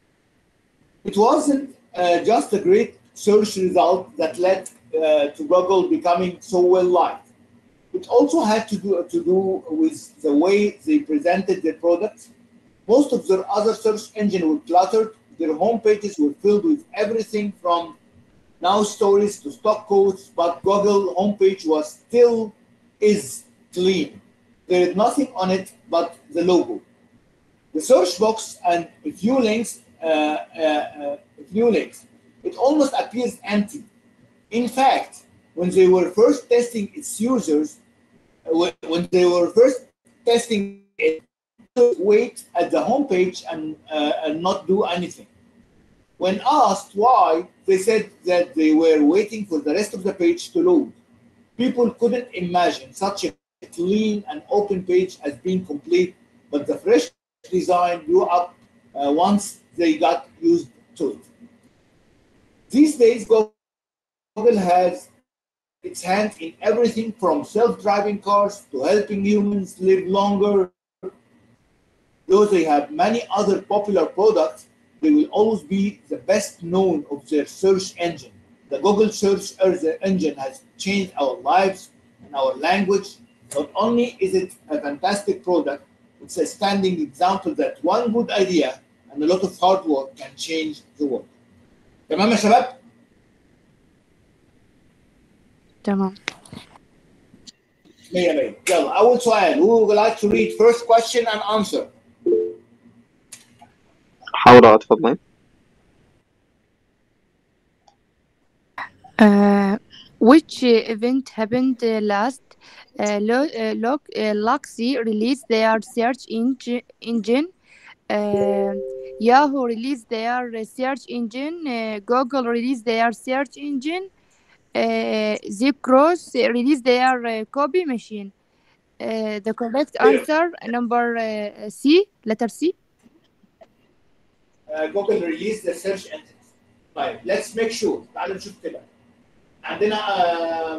It wasn't uh, just a great search result that led uh, to Google becoming so well liked. It also had to do, to do with the way they presented their products. Most of their other search engines were cluttered. Their home pages were filled with everything from now stories to stock quotes, but Google homepage was still is clean. There is nothing on it but the logo. The search box and a few links, uh, uh, uh, a few links, it almost appears empty. In fact, when they were first testing its users, when when they were first testing it, wait at the homepage and, uh, and not do anything. When asked why, they said that they were waiting for the rest of the page to load. People couldn't imagine such a clean and open page as being complete, but the fresh design grew up uh, once they got used to it. These days, Google has its hand in everything from self-driving cars to helping humans live longer. Though they have many other popular products, they will always be the best known of their search engine. the Google search engine has changed our lives and our language. Not only is it a fantastic product, it's a standing example that one good idea and a lot of hard work can change the world. تمام يا شباب؟ تمام 100 100 يلا أول سؤال who would like to read first question and answer؟ حاولوا تفضلي Uh, which uh, event happened uh, last? Uh, Lo- uh, Loc- uh, Luxy released their search engine. engine. Uh, Yahoo released their uh, search engine. Uh, Google released their search engine. Uh, Zipcross released their uh, copy machine. Uh, the correct answer number uh, C, letter C. uh, Google released the search engine. طيب let's make sure تعالوا نشوف كده. عندنا uh,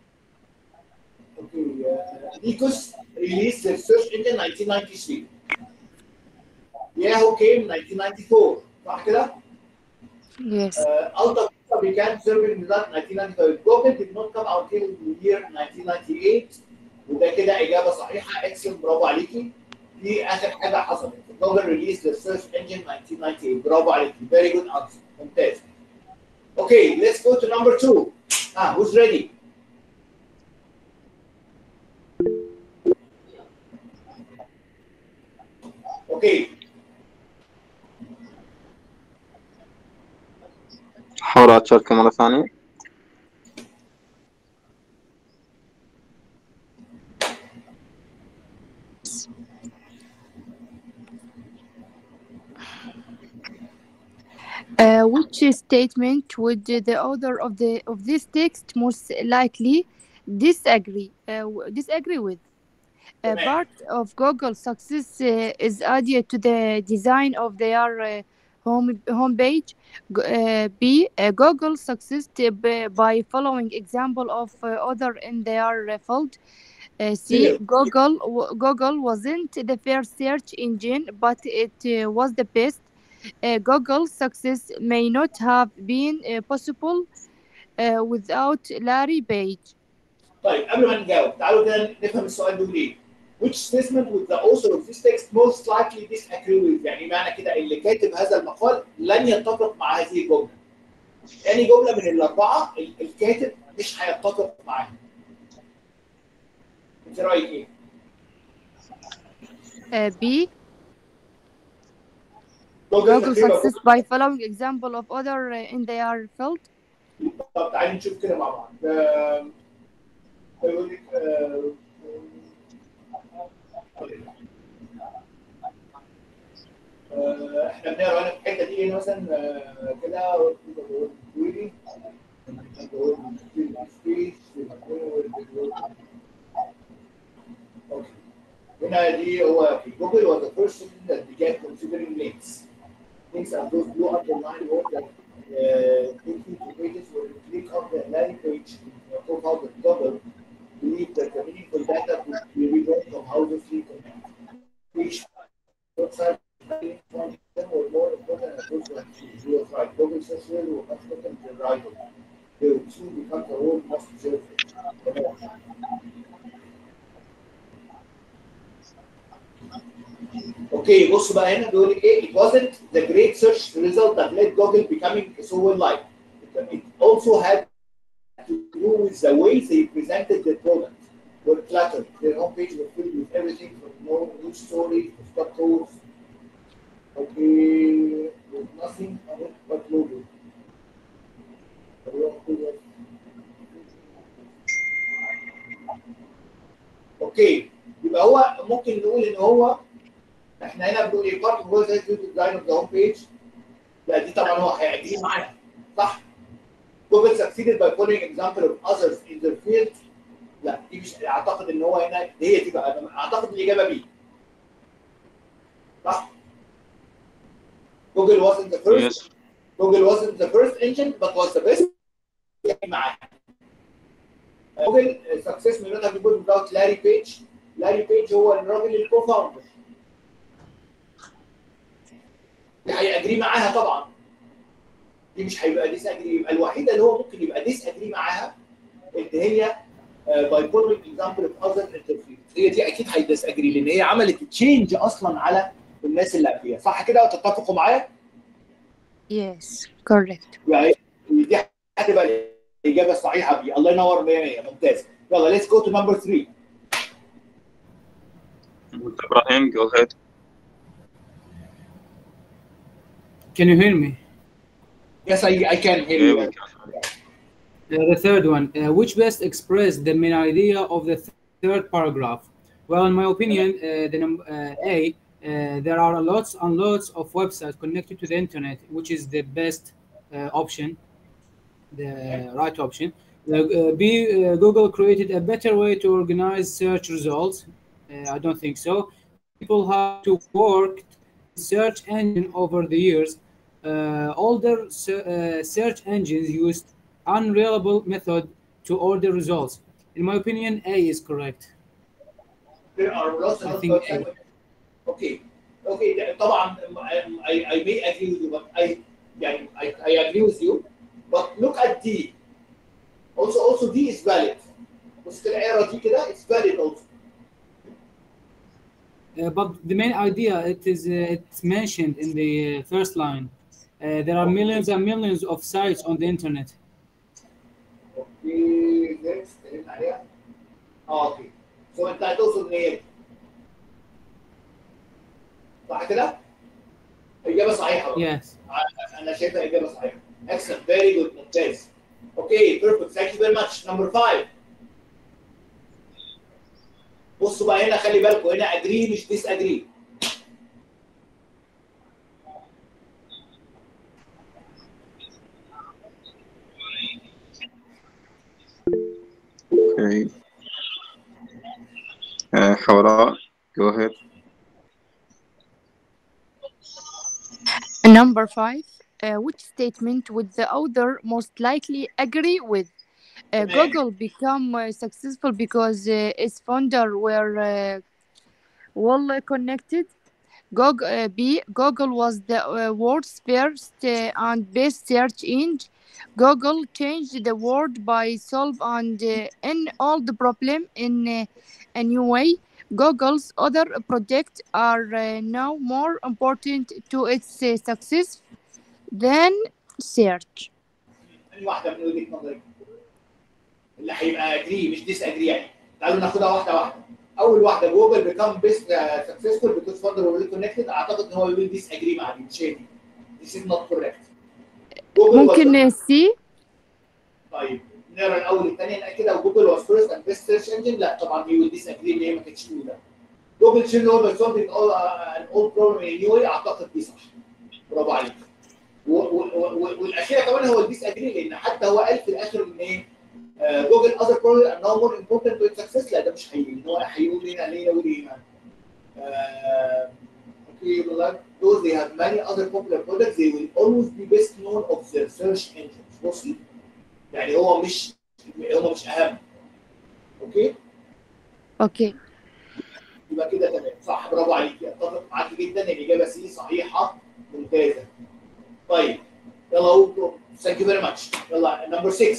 اوكي uh, Lycos released the search engine 1993. Yahoo came 1994 صح كده؟ Yes. Uh, Alta Vista began serving in that 1995. Google did not come out till the year 1998 وده كده إجابة صحيحة اكسل برافو عليكي. دي آخر حاجة حصلت. Google released the search engine 1998 برافو عليكي. Very good answer. ممتاز. Okay, let's go to number two. Ah, who's ready? Okay, حاولوا تشاركوا مرة ثانية Uh, which statement would the author of the of this text most likely disagree uh, w- disagree with? Uh, Correct. part of Google's success uh, is added to the design of their uh, home homepage. G- Uh, B. Uh, Google success to b- by following example of uh, other in their uh, field. Uh, C. Yeah. Google w- Google wasn't the first search engine, but it uh, was the best. Uh, Google's success may not have been uh, possible uh, without Larry Page. طيب قبل ما نجاوب تعالوا كده نفهم السؤال بيقول ايه. Which statement would the author of this text most likely disagree with؟ يعني معنى كده اللي كاتب هذا المقال لن يتفق مع هذه الجمله. يعني جمله من الاربعه ال- الكاتب مش هيتفق معاها. انت رايك ايه؟ Uh, B. جوجل Google تقريبا success by following example of other uh, in their field. طب تعالي نشوف كده مع بعض. آم، هيقول لك آه، آه، احنا بنقرا هنا في الحته دي هنا مثلا آه، كده ويلي اوكي هنا دي هو في جوجل was the first system that began considering links. Links are those blue underlined words that uh, take you to pages where you click on the landing page uh, profile of Google. Believe that the meaningful data could be read from how the three connect. Each website from them were more important than those that you was right. Google search really was much better than the rival. They will soon become the world most observed. اوكي بص بقى هنا بيقول لك ايه it wasn't the great search result that led Google becoming so well liked it also had to do with the way they presented their product were cluttered their homepage was filled with everything from no news stories to stock codes okay with nothing on it but logo اوكي يبقى هو ممكن نقول ان هو احنا هنا بنقول ايه بارت جوه زي ديزاين اوف ذا هوم بيج لا دي طبعا هو هيعديه معانا صح Google succeeded by following example of others in their field لا دي مش اعتقد ان هو هنا هي دي بقى أنا اعتقد الاجابه بي صح Google wasn't the first يس Google wasn't the first engine but was the best معانا Google uh, success may not have been good without Larry Page Larry Page هو الراجل الكو-فاوندر هيأجري معاها طبعا دي مش هيبقى ديس اجري يبقى الوحيده اللي هو ممكن يبقى ديس اجري معاها ان هي باي فولوينج اكزامبل اوف اذر انترفيرنس هي دي اكيد هيديس اجري لان هي عملت تشينج اصلا على الناس اللي قبليها صح كده وتتفقوا معايا؟ Yes, correct. يعني دي هتبقى الاجابه الصحيحه دي الله ينور 100 100 ممتاز يلا ليتس جو تو نمبر 3 Ibrahim, go ahead. Can you hear me? Yes, I, I can hear Yeah, you. we can. Uh, the third one, uh, which best express the main idea of the th- third paragraph? Well, in my opinion, uh, the num- uh, A, uh, there are lots and lots of websites connected to the internet, which is the best uh, option, the right option. The, uh, B, uh, Google created a better way to organize search results. Uh, I don't think so. People have to work search engine over the years. Uh, older se- uh, search engines used unreliable method to order results. In my opinion, A is correct. There are lots I of think websites. Okay. Okay. ده- طبعا I, I may agree with you, but I يعني I, I agree with you. But look at D. Also also D is valid. بص كده اقرا دي كده it's valid also. Uh, but the main idea it is uh, it's mentioned in the uh, first line. Uh, there are millions and millions of sites on the internet. اوكي next اتكلمنا عليها. اه اوكي. سو انت هتوصل ليه؟ صح كده؟ اجابه صحيحه بقى. Yes. انا شايفها اجابه صحيحه. Excellent, very good, ممتاز. Okay, perfect. Thank you very much. Number five. بصوا بقى هنا خلي بالكم هنا agree مش disagree. Okay. Uh, Hawra, go ahead. Number five, uh, which statement would the author most likely agree with? Uh, Correct. Google become uh, successful because uh, its founder were uh, well connected. Google, uh, B, Google was the uh, world's first uh, and best search engine. Google changed the world by solve and uh, in all the problem in uh, a new way. Google's other projects are uh, now more important to its uh, success than search. ثاني واحده من وجهه نظري. اللي هيبقى agree مش disagree يعني. تعالوا ناخدها واحده واحده. اول واحده جوجل بيكام بيست سكسسفول بيكوز فاندر ويل كونكتد اعتقد ان هو يقول disagree مع دي مش هي دي. This is not correct. جوجل was- ممكن سي طيب نقرا الاول الثانيه كده وجوجل واز فيرست اند بيست سيرش انجن لا طبعا هي ويل ديس اجري ان هي ما كانتش اولى جوجل شيل هو سولفنج ان اول بروبلم ان نيو واي اعتقد دي صح برافو عليك و- و- و- والاخيره كمان هو الديس اجري لان حتى هو قال في الاخر ان ايه آه، جوجل اذر بروبلم انه مور امبورتنت تو سكسس لا ده مش حقيقي ان هو هيقول هنا ليه يقول ايه آه، Okay, like those they have many other popular products, they will always be best known of their search engines. بصي يعني هو مش هم مش اهم اوكي اوكي يبقى كده تمام صح برافو عليك اتفق معاك جدا الاجابه سي صحيحه ممتازه طيب يلا قول ثانك يو فيري ماتش يلا نمبر 6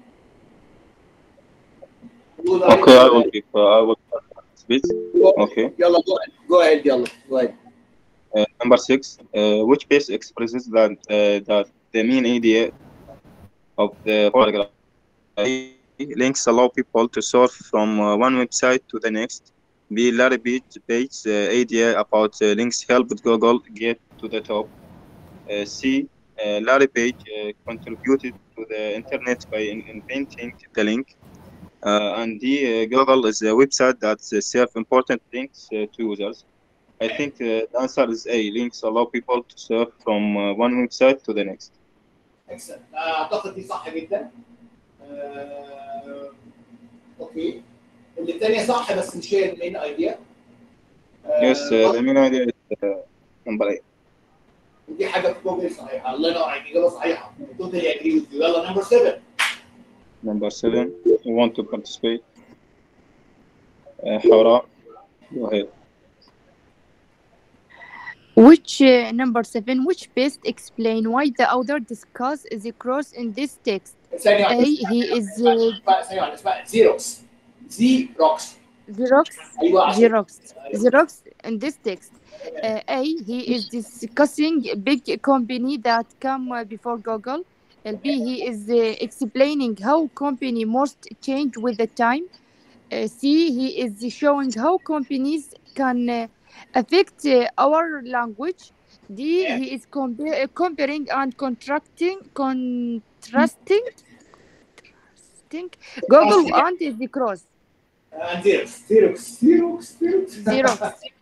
Okay, I will give. Uh, I will speak. Okay. يلا جو اهيد يلا جو اهيد Uh, number six, uh, which base expresses that uh, that the main idea of the paragraph A, links allow people to surf from uh, one website to the next. B. Larry Page, Page's uh, idea about uh, links helped Google get to the top. Uh, C. Uh, Larry Page uh, contributed to the internet by in- inventing the link. Uh, and D. Uh, Google is a website that uh, serve important links uh, to users. I think uh, the answer is A. Links allow people to surf from uh, one website to the next. اكسلنت اعتقد دي صح جدا آه، اوكي اللي الثانيه صح بس مش هي المين ايديا Yes, uh, the main idea is uh, number A. ودي حاجه في جوجل صحيحه الله ينور عليك اجابه صحيحه توتالي اجري وذ يلا نمبر 7 Number seven, who want to participate? Uh, Hawra, go ahead. Which uh, number seven? Which best explain why the author discuss the cross in this text? ثانيه A. واحده He is uh, اسمها- ثانيه واحده اسمها زيروكس زيروكس Xerox. ايوه عشان Xerox. Xerox in this text. Uh, A. He is discussing a big company that come uh, before Google. Uh, B. He is uh, explaining how company must change with the time. Uh, C. He is showing how companies can uh, affect uh, our language. D. He is compa- uh, comparing and contracting, contrasting, contrasting Google and the cross. زيروكس زيروكس زيروكس زيروكس Xerox.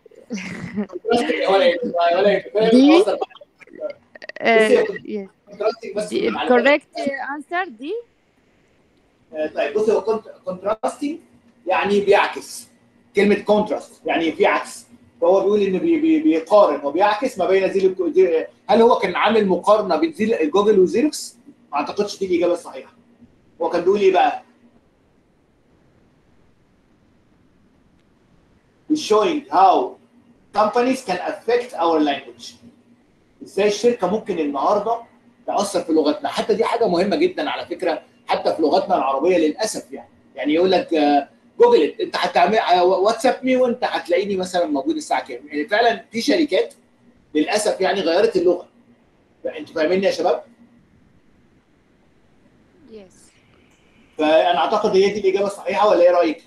ولا إيه، ولا إيه. فاهم؟ دي- أصلاً Uh, yes. contrasting بس The معلومات. correct uh, answer D. آه، طيب بص هو كونتراستنج يعني بيعكس كلمه كونتراست يعني في عكس فهو بيقول ان بي بي بيقارن وبيعكس ما بين زيرو زي- هل هو كان عامل مقارنه بين زيرو جوجل وزيروكس؟ ما اعتقدش دي الاجابه الصحيحه هو كان بيقول ايه بقى؟ He's showing how companies can affect our language. ازاي الشركه ممكن النهارده تاثر في لغتنا حتى دي حاجه مهمه جدا على فكره حتى في لغتنا العربيه للاسف يعني يعني يقول لك آه، جوجل إت، انت هتعمل آه، واتساب مي وانت هتلاقيني مثلا موجود الساعه كام يعني فعلا في شركات للاسف يعني غيرت اللغه انتوا فاهميني يا شباب Yes. فانا اعتقد هي دي الاجابه الصحيحه ولا ايه رايك؟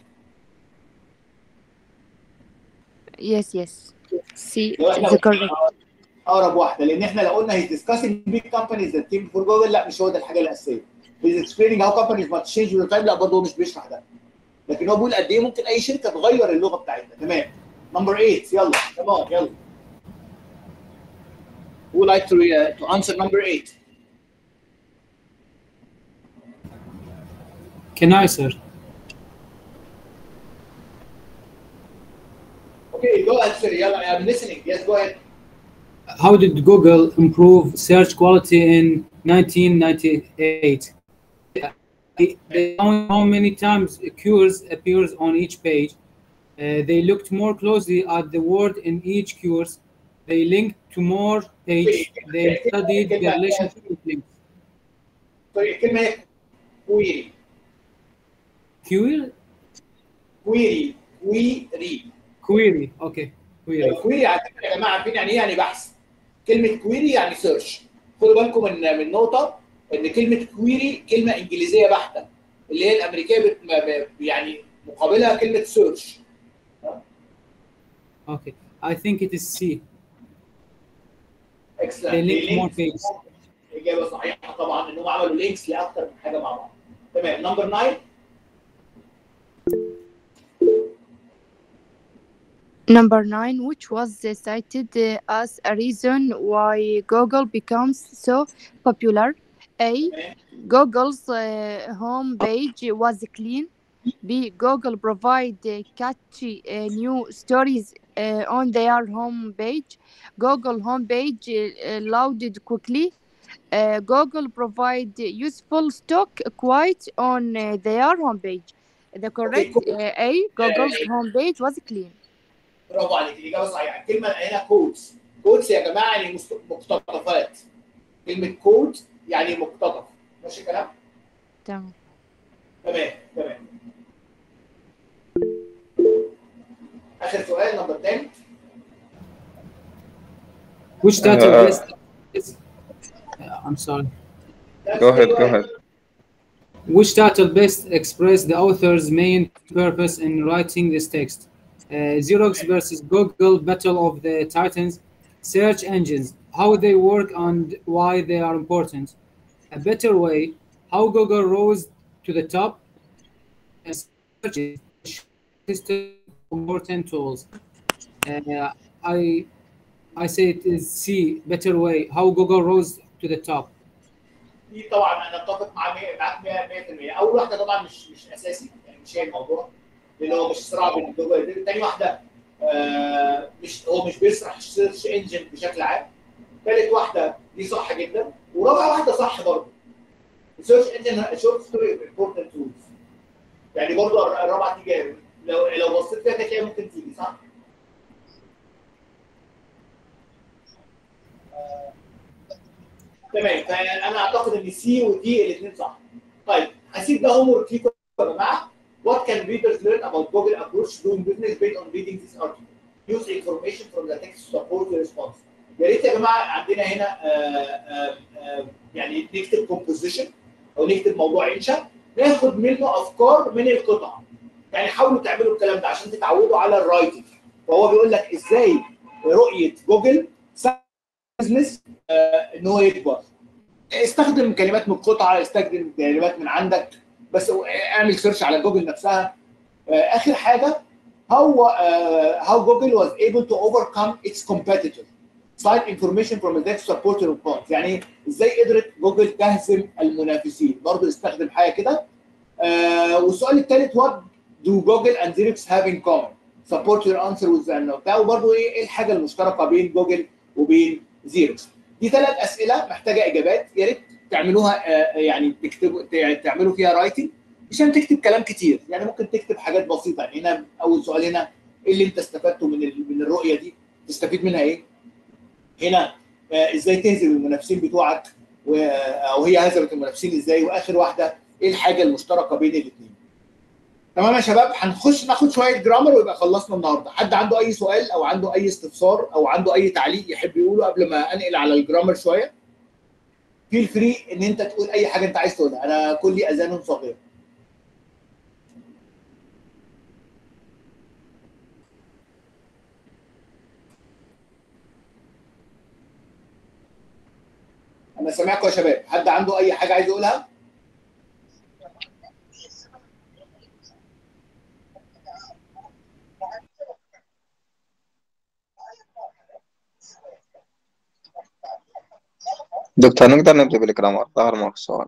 Yes, yes. C لو احنا is correct. اقرب واحده لان احنا لو قلنا هي discussing big companies that came before Google لا مش هو ده الحاجه الاساسيه. He's explaining how companies must change with the time لا برضه هو مش بيشرح ده. لكن هو بيقول قد ايه ممكن اي شركه تغير اللغه بتاعتها تمام. نمبر 8 يلا كمان يلا. Who would like to, uh, to answer number 8? Can I, sir? Okay, go ahead, sir. يلا I'm listening. Yes, go ahead. How did Google improve search quality in 1998? They they found how many times cures appears on each page. Uh, they looked more closely at the word in each cures. They linked to more page. They studied the relationship with links. طيب الكلمه هي query. Query? query. query. Query. Okay. Query. كويري على فكره يا جماعه عارفين يعني ايه يعني بحث كلمه كويري يعني سيرش خدوا بالكم من من نقطه ان كلمه كويري كلمه انجليزيه بحته اللي هي الامريكيه بت ب- ب- يعني مقابلها كلمه سيرش Okay. I think it is C. اكسلنت They link more pages. اجابه صحيحه طبعا انهم عملوا لينكس لاكثر من حاجه مع بعض تمام نمبر 9 Number nine, which was uh, cited uh, as a reason why Google becomes so popular. A. Google's uh, home page was clean. B. Google provide uh, catchy uh, new stories uh, on their home page. Google home page uh, loaded quickly. Uh, Google provide useful stock quite on uh, their home page. The correct cool. uh, A. Google's home page was clean. برافو عليك الاجابه صحيحه الكلمه هنا كودز كودز يا جماعه يعني مست- مقتطفات كلمه كود يعني مقتطف ماشي الكلام تمام. تمام تمام اخر سؤال نمبر 10 Which Uh, database? is- Uh, I'm sorry. Go ahead, go ahead. Which database express the author's main purpose in writing this text? Uh, Xerox versus Google Battle of the Titans, search engines, how they work and why they are important. A better way, how Google rose to the top, and search system important tools. Uh, I I say it is C, better way, how Google rose to the top. دي طبعا انا اتفق مع مية- معاك 100% اول واحده طبعا مش مش اساسي يعني مش هي الموضوع لان هو مش صراع بين جوجل تاني واحده آه مش هو مش بيشرح السيرش انجن بشكل عام ثالث واحده دي صح جدا ورابع واحده صح برضه السيرش انجن شورت ستوري امبورتنت تولز يعني برضه الر- الرابعه تيجي لو لو بصيت فيها هتلاقيها ممكن تيجي صح؟ تمام فانا اعتقد ان سي ودي الاثنين صح طيب هسيب ده هوم ورك ليكم يا جماعه What can readers learn about Google approach to doing business based on reading this article? Use information from the text to support the response. يا ريت يا جماعه عندنا هنا آه، آه، آه، يعني نكتب composition او نكتب موضوع انشاء ناخد منه افكار من القطع. يعني حاولوا تعملوا الكلام ده عشان تتعودوا على الرايتنج. فهو بيقول لك ازاي رؤيه جوجل بزنس ان هو يكبر. استخدم كلمات من القطعه استخدم كلمات من عندك بس اعمل سيرش على جوجل نفسها آه، اخر حاجه how uh, how Google was able to overcome its competitor cite information from the text supporter response يعني ازاي قدرت جوجل تهزم المنافسين برضه استخدم حاجه كده آه والسؤال الثالث what do Google and Xerox have in common support your answer with the unknown ده وبرضه ايه ايه الحاجه المشتركه بين جوجل وبين زيروكس دي ثلاث اسئله محتاجه اجابات يا ريت تعملوها آه، يعني تكتبوا تع- تعملوا فيها رايتنج مش لازم تكتب كلام كتير يعني ممكن تكتب حاجات بسيطه يعني هنا اول سؤال هنا ايه اللي انت استفدته من ال- من الرؤيه دي تستفيد منها ايه هنا آه، ازاي تهزم المنافسين بتوعك و- او هي هزمت المنافسين ازاي واخر واحده ايه الحاجه المشتركه بين الاثنين تمام يا شباب هنخش ناخد شويه جرامر ويبقى خلصنا النهارده حد عنده اي سؤال او عنده اي استفسار او عنده اي تعليق يحب يقوله قبل ما انقل على الجرامر شويه فيل فري ان انت تقول اي حاجه انت عايز تقولها انا كلي اذان صغير انا سامعكم يا شباب حد عنده اي حاجه عايز يقولها دكتور نقدر نبدأ بالجرامر ظهر معك سؤال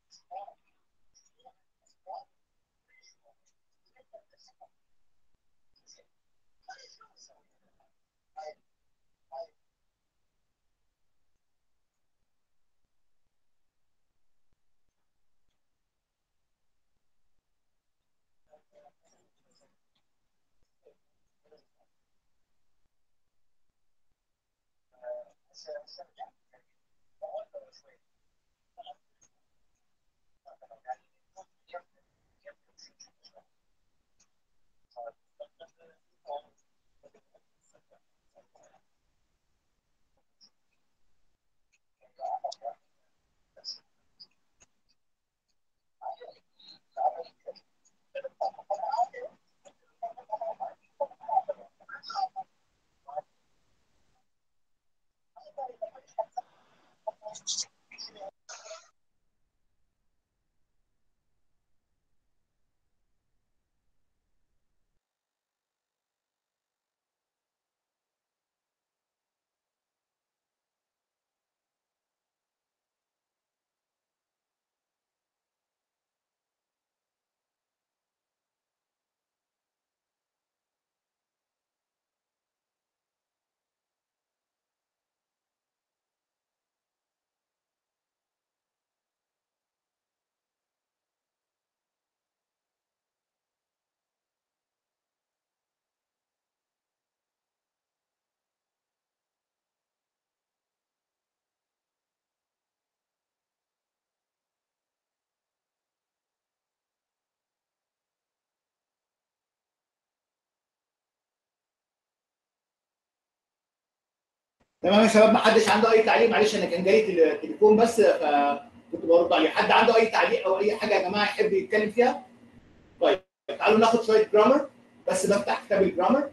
تمام يا شباب ما حدش عنده اي تعليق معلش انا كان جاي التليفون بس فكنت برد عليه حد عنده اي تعليق او اي حاجه يا جماعه يحب يتكلم فيها طيب تعالوا ناخد شويه جرامر بس بفتح كتاب الجرامر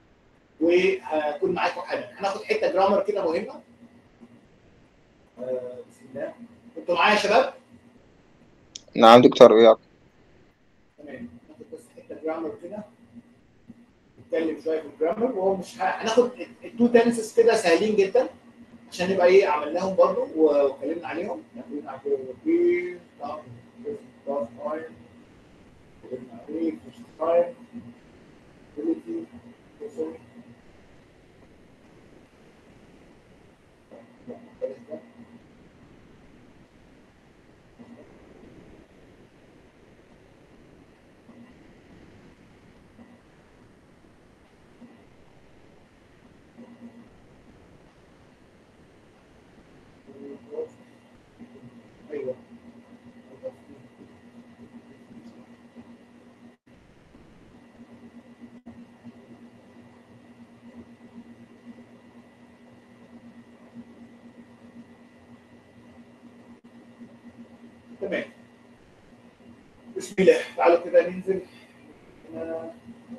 وهكون معاكم حالا هناخد حته جرامر كده مهمه آه، بسم الله انتوا معايا يا شباب نعم دكتور وياك تمام ناخد بس حته جرامر كده نتكلم شويه في الجرامر وهو مش ه- هناخد التو تنسز كده سهلين جدا عشان نبقى ايه عملناهم برضو واتكلمنا عليهم اتكلمنا على البي طب طب تايم اتكلمنا عليه مش تايم ability وصول. تمام بسم الله تعالوا كده ننزل آه،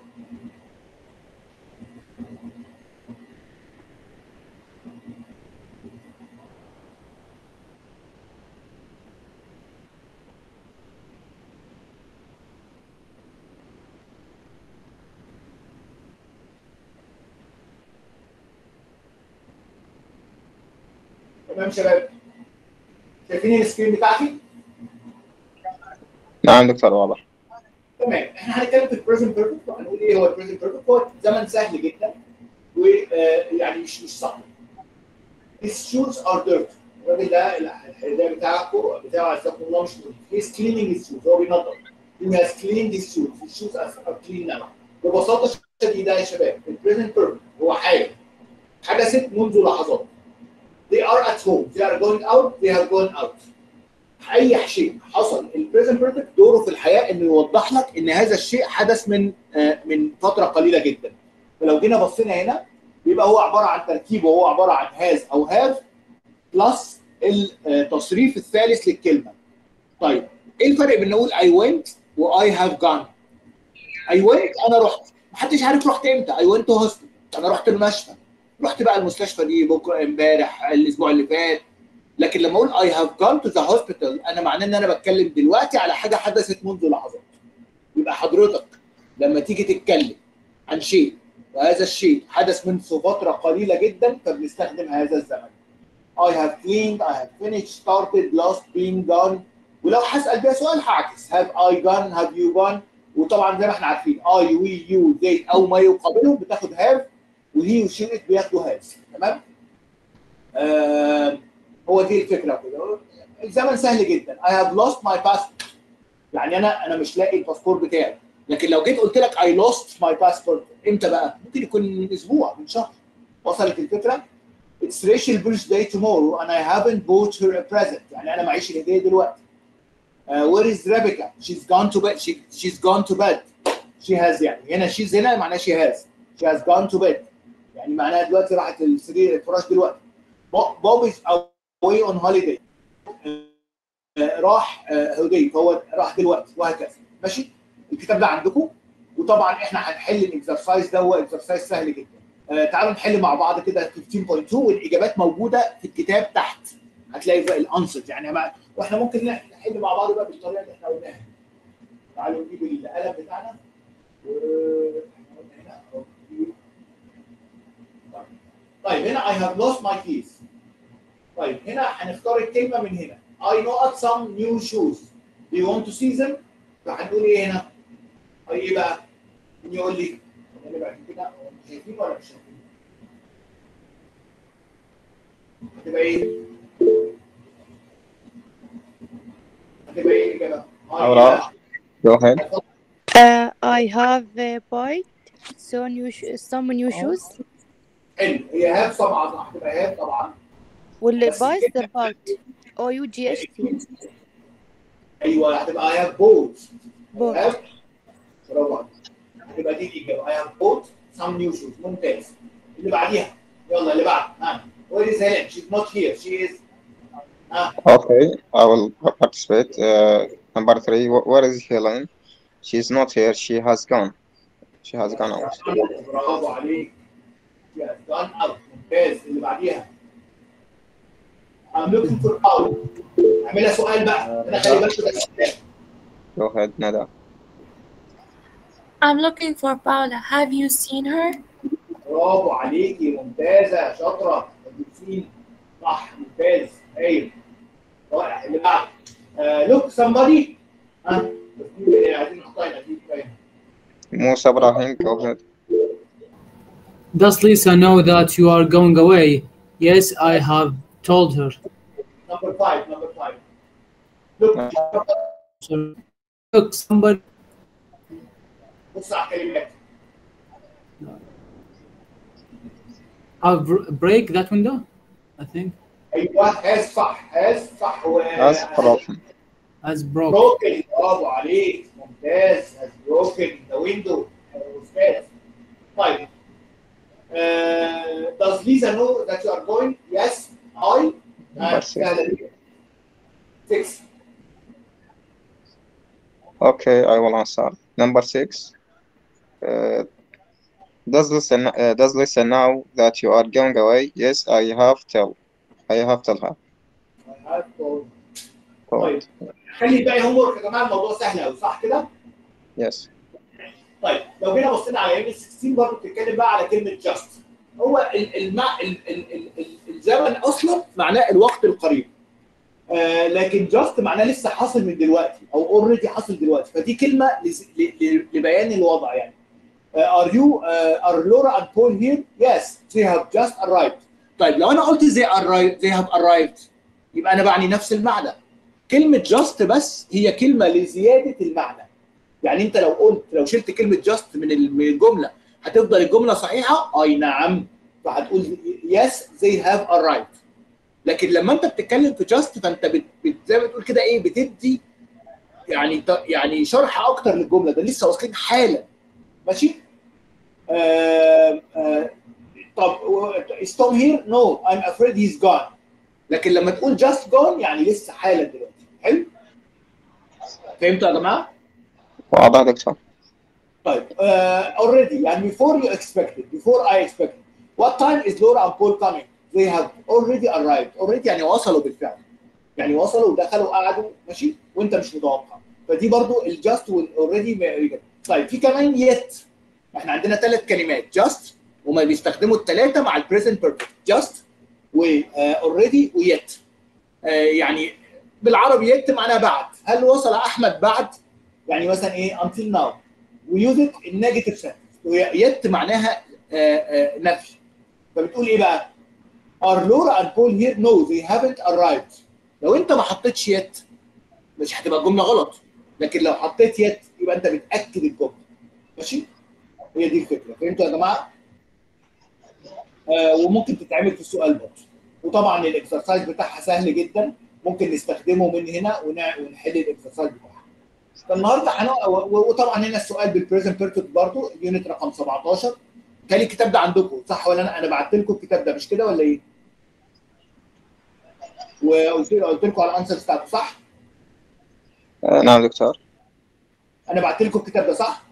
تمام شباب شايفين السكرين بتاعتي؟ نعم دكتور واضح تمام احنا هنتكلم في البريزنت بيرفكت وهنقول ايه هو البريزنت بيرفكت هو زمن سهل جدا ويعني مش مش صعب His shoes are dirty الراجل ده الحذاء بتاعكم بتاعه عزكم الله مش نظيف He's cleaning his shoes هو بينظف He has cleaned his shoes His shoes are are clean now ببساطة شديدة يا شباب البريزنت بيرفكت هو حاجة حدثت منذ لحظات They are at home They are going out They have gone out اي شيء حصل البريزنت بيرفكت دوره في الحياه انه يوضح لك ان هذا الشيء حدث من آه، من فتره قليله جدا فلو جينا بصينا هنا بيبقى هو عباره عن تركيب وهو عباره عن هاز او هاف بلس التصريف الثالث للكلمه طيب ايه الفرق بين نقول اي went واي هاف جون اي went انا رحت محدش عارف رحت امتى اي went تو هوستل انا رحت المشفى رحت بقى المستشفى دي بكره امبارح الاسبوع اللي فات لكن لما اقول I have gone to the hospital انا معناه ان انا بتكلم دلوقتي على حاجه حدثت منذ لحظات يبقى حضرتك لما تيجي تتكلم عن شيء وهذا الشيء حدث منذ فتره قليله جدا فبنستخدم هذا الزمن I have cleaned, I have finished, started, lost, been, gone ولو هسأل بيها سؤال هعكس have I gone, have you gone وطبعا زي ما احنا عارفين I, we, you, they أو ما يقابلهم بتاخد have وهي وشي it بياخدوا has تمام؟ آه هو دي الفكره كده الزمن سهل جدا I have lost my passport يعني انا انا مش لاقي الباسبور بتاعي لكن لو جيت قلت لك I lost my passport امتى بقى؟ ممكن يكون من اسبوع من شهر وصلت الفكره؟ It's Rachel birthday tomorrow and I haven't bought her a present يعني انا معيش الهديه دلوقتي. Uh, where is Rebecca? She's gone to bed. She, she's gone to bed. She has يعني هنا she's هنا معناها she has. She has gone to bed. يعني معناها دلوقتي راحت السرير الفراش دلوقتي. Bob is away on holiday. آه، راح هودي فهو راح دلوقتي وهكذا ماشي الكتاب ده عندكم وطبعا احنا هنحل الاكسرسايز ده هو اكسرسايز سهل جدا آه، تعالوا نحل مع بعض كده 15.2 والاجابات موجوده في الكتاب تحت هتلاقي بقى الانسرز يعني ما واحنا ممكن نحل مع بعض بقى بالطريقه اللي احنا قلناها تعالوا نجيب القلم بتاعنا و إحنا قلنا هنا أهو. طيب هنا I have lost my keys طيب هنا هنختار الكلمه من هنا I know at some new shoes do you want to see them فهنقول ايه هنا أي ايه بقى مين يقول لي انا بقى كده هو أنتوا شايفين ولا مش شايفين هتبقى ايه هتبقى ايه الاجابه أوراق. Go ahead. Uh, I have uh, bought so new sh- some new shoes. حلو هي هاب طبعا هتبقى هاب طبعا واللي بس بايظ كده. the part O U G H T ايوه هتبقى I have bought Bought. have برافو عليك هتبقى دي الاجابه I have bought some new shoes ممتاز اللي بعديها يلا اللي بعد ها where is Helen she's not here she is ها Okay, I will participate. Uh, number three, wh- where is Helen? She's not here. She has gone. She has gone out. برافو عليك she has gone out ممتاز اللي بعديها I'm looking for Paul اعملها سؤال بقى انا خلي بالك ده سؤال Go ahead, Nada. I'm looking for Paula. Have you seen her? برافو عليكي ممتازه شاطره مهندسين صح ممتاز هايل رائع اللي بعد لوك somebody ها بس دي عايزين نحطها هنا دي كفايه Musa Ibrahim, go ahead. Does Lisa know that you are going away? Yes, I have told her. number five number five look So, look, somebody. بص على الكلمات I'll br- break that window. I think ايوه هاز صح هاز صح هو Has problem. as broke. بروكن برافو عليك ممتاز هاز بروكن ذا ويندو استاذ طيب Uh, does Lisa know that you are going? Yes, I. Number six. سهلة دي. Six. Okay, I will answer. Number six. Uh, does listen uh, does listen now that you are going away? Yes, I have tell. I have tell her. طيب خلي باقي هوم ورك يا جماعه الموضوع سهل قوي صح كده؟ Yes. طيب لو جينا بصينا على يمين 16 برضه بتتكلم بقى على كلمه جاست هو ال- المع... ال... ال... ال... ال- الزمن اصلا معناه الوقت القريب آه لكن جاست معناه لسه حاصل من دلوقتي او اوريدي حاصل دلوقتي فدي كلمه لز... ل... ل... لبيان الوضع يعني ار يو ار لورا اند بول هير يس they have just arrived طيب لو انا قلت they arrived they have arrived يبقى انا بعني نفس المعنى كلمه جاست بس هي كلمه لزياده المعنى يعني انت لو قلت لو شلت كلمه جاست من ال- من الجمله هتفضل الجمله صحيحه اي نعم فهتقول يس they have arrived لكن لما انت بتتكلم في جاست فانت بت... بت... زي ما بتقول كده ايه بتدي يعني ت... يعني شرح اكتر للجمله ده لسه واصلين حالا ماشي آه... آه... طب is Tom here? No, I'm afraid he's gone. لكن لما تقول just gone يعني لسه حالا دلوقتي حلو؟ فهمتوا يا جماعه؟ واضح دكتور. طيب uh, already يعني before you expected before I expected what time is Laura and Paul coming they have already arrived already يعني وصلوا بالفعل يعني وصلوا ودخلوا قعدوا ماشي وانت مش متوقع فدي برضو الجاست والاوريدي طيب في كمان يت احنا عندنا ثلاث كلمات جاست وما بيستخدموا الثلاثه مع البريزنت بيرفكت جاست واوريدي ويت يعني بالعربي يت معناها بعد هل وصل احمد بعد يعني مثلا ايه until now ويوز ات النيجاتيف سنتنس ويت معناها آه، آه، نفي فبتقول ايه بقى؟ Are Laura and Paul here? No, they haven't arrived. لو انت ما حطيتش يت مش هتبقى الجمله غلط لكن لو حطيت يت يبقى انت بتاكد الجمله ماشي؟ هي دي الفكره فهمتوا يا جماعه؟ آه وممكن تتعمل في السؤال برضه وطبعا الاكسرسايز بتاعها سهل جدا ممكن نستخدمه من هنا ونع- ونحل الاكسرسايز بتاعها فالنهارده هنق... و- و- وطبعا هنا السؤال بالبريزنت بيرفكت برضه يونت رقم 17 كان الكتاب ده عندكم صح ولا انا انا بعت لكم الكتاب ده مش كده ولا ايه؟ وقلت قلت لكم على الانسر بتاعته صح؟ آه، نعم دكتور. انا بعت لكم الكتاب ده صح؟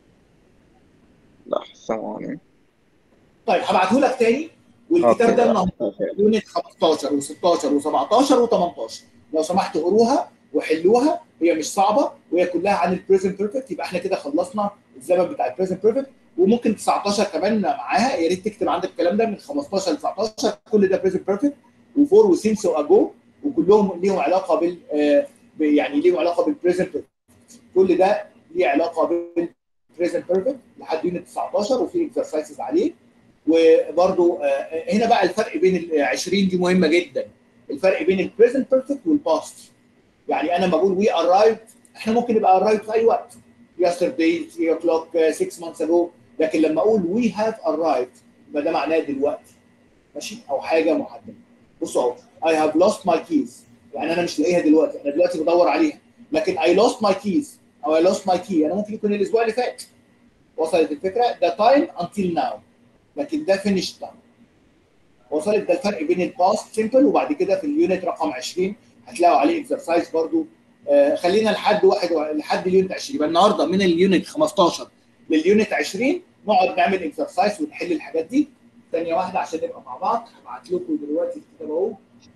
لا ثواني. طيب هبعته لك تاني والكتاب ده النهارده أوكي. يونت 15 و16 و17 و18 لو سمحتوا قروها وحلوها هي مش صعبه وهي كلها عن البريزنت بيرفكت يبقى احنا كده خلصنا الزمن بتاع البريزنت بيرفكت وممكن 19 كمان معاها يا ريت تكتب عندك الكلام ده من 15 ل 19 كل ده بريزنت بيرفكت وفور وسيمس واجو وكلهم ليهم علاقه بال آه، ب- يعني ليهم علاقه بالبريزنت بيرفكت كل ده ليه علاقه بالبريزنت بيرفكت لحد يونت 19 وفي اكسرسايزز عليه وبرده هنا بقى الفرق بين ال 20 دي مهمه جدا الفرق بين البريزنت بيرفكت والباست يعني انا لما بقول وي ارايفد احنا ممكن نبقى ارايفد في اي وقت yesterday 3 o'clock 6 months ago لكن لما اقول وي هاف arrived يبقى ده معناه دلوقتي ماشي او حاجه محدده بصوا اهو I have lost my keys يعني انا مش لاقيها دلوقتي انا دلوقتي بدور عليها لكن I lost my keys او I lost my key انا ممكن يكون الاسبوع اللي فات وصلت الفكره ده time until now لكن ده فينيش تايم وصلت ده الفرق بين الباست سيمبل وبعد كده في اليونت رقم 20 هتلاقوا عليه اكسرسايز برضو آه خلينا لحد واحد و- لحد اليونت 20 يبقى النهارده من اليونت 15 لليونت 20 نقعد نعمل اكسرسايز ونحل الحاجات دي ثانيه واحده عشان نبقى مع بعض هبعت لكم دلوقتي الكتاب اهو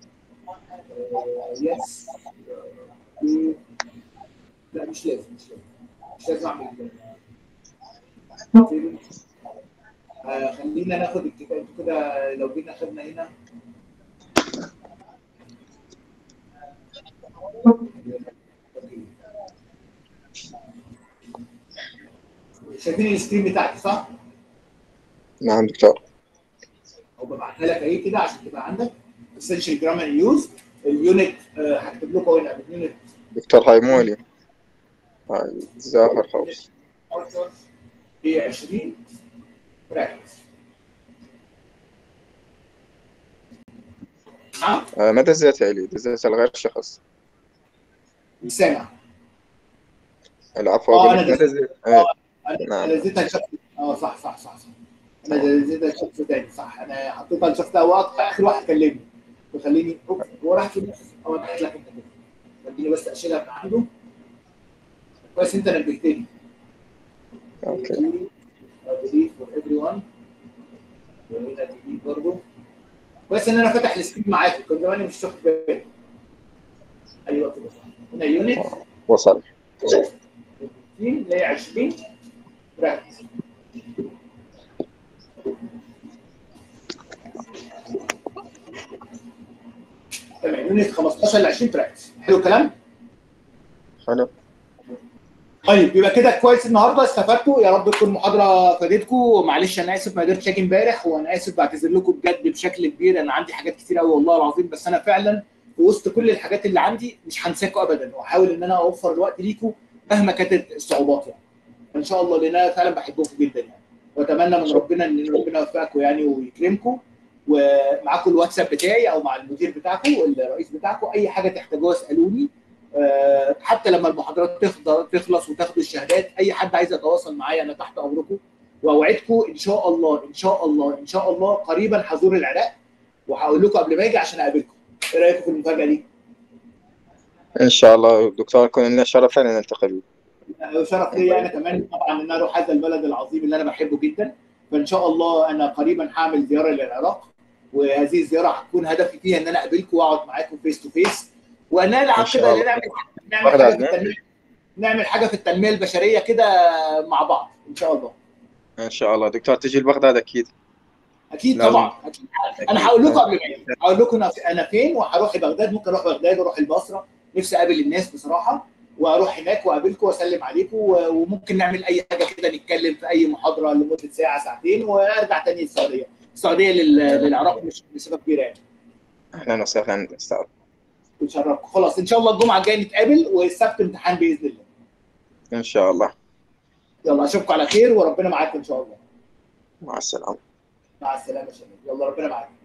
يس لا مش لازم مش لازم مش لازم اعمل كده آه، خلينا ناخد الكتاب انتوا كده لو جينا خدنا هنا شايفين السكرين بتاعتي صح؟ نعم دكتور. او ببعتها لك اهي كده عشان تبقى عندك essential grammar use اليونت آه، هكتب لكم هنا اليونت دكتور هاي مو لي. هاي زاهر هاوس. 10 هي 20 براكتس نعم آه، ما دزيت علي دزيت لغير شخص. سامع العفو آه، أقول أنا لك ما دزيت. دزيت. إيه، انا نعم. أنا نزلتها لشخص اه صح صح صح صح انا نزلتها لشخص تاني صح انا حطيتها لشخص ده هو أكتر- اخر واحد كلمني فخليني أوب، هو راح في النص اه تحت لك انت كده خليني بس اشيلها من عنده كويس انت نبهتني اوكي delete for everyone وهنا delete برضه كويس ان انا فاتح السكرين معاكم كنت زماني مش واخد بالي ايوه كده صح هنا يونت وصل اللي هي 20 براكتس تمام يونت 15 ل 20 براكتس حلو الكلام؟ حلو طيب يبقى كده كويس النهارده استفدتوا يا رب تكون المحاضره فادتكم معلش انا اسف ما قدرتش اجي امبارح وانا اسف بعتذر لكم بجد بشكل كبير انا عندي حاجات كتير قوي والله العظيم بس انا فعلا في وسط كل الحاجات اللي عندي مش هنساكم ابدا واحاول ان انا اوفر الوقت ليكم مهما كانت الصعوبات يعني ان شاء الله لان انا فعلا بحبكم جدا يعني واتمنى من ربنا ان ربنا يوفقكم يعني ويكرمكم ومعاكم الواتساب بتاعي او مع المدير بتاعكم الرئيس بتاعكم اي حاجه تحتاجوها اسالوني آه، حتى لما المحاضرات تفضل تخلص وتاخدوا الشهادات اي حد عايز يتواصل معايا انا تحت امركم واوعدكم ان شاء الله ان شاء الله ان شاء الله قريبا هزور العراق وهقول لكم قبل ما اجي عشان اقابلكم ايه رايكم في المفاجاه دي؟ ان شاء الله دكتور يكون لنا شرف ان نلتقي آه، شرف ليا انا كمان طبعا ان انا اروح هذا البلد العظيم اللي انا بحبه جدا فان شاء الله انا قريبا هعمل زياره للعراق وهذه الزياره هتكون هدفي فيها ان انا اقابلكم واقعد معاكم فيس تو فيس ونلعب إن شاء كده الله. نعمل نعمل واحد حاجه على في التنميه نعمل حاجه في التنميه البشريه كده مع بعض ان شاء الله ان شاء الله دكتور تجي لبغداد اكيد اكيد لازم. طبعا أكيد. انا هقول لكم قبل ما أجي. هقول لكم أنا- انا فين وهروح بغداد ممكن اروح بغداد واروح البصره نفسي اقابل الناس بصراحه واروح هناك واقابلكم واسلم عليكم و- وممكن نعمل اي حاجه كده نتكلم في اي محاضره لمده ساعه ساعتين وارجع تاني السعوديه السعوديه لل- للعراق مش مسافه كبيره يعني اهلا وسهلا استاذ بتشرفكم خلاص ان شاء الله الجمعه الجايه نتقابل والسبت امتحان باذن الله ان شاء الله يلا اشوفكم على خير وربنا معاكم ان شاء الله مع السلامه مع السلامه يا شباب يلا ربنا معاكم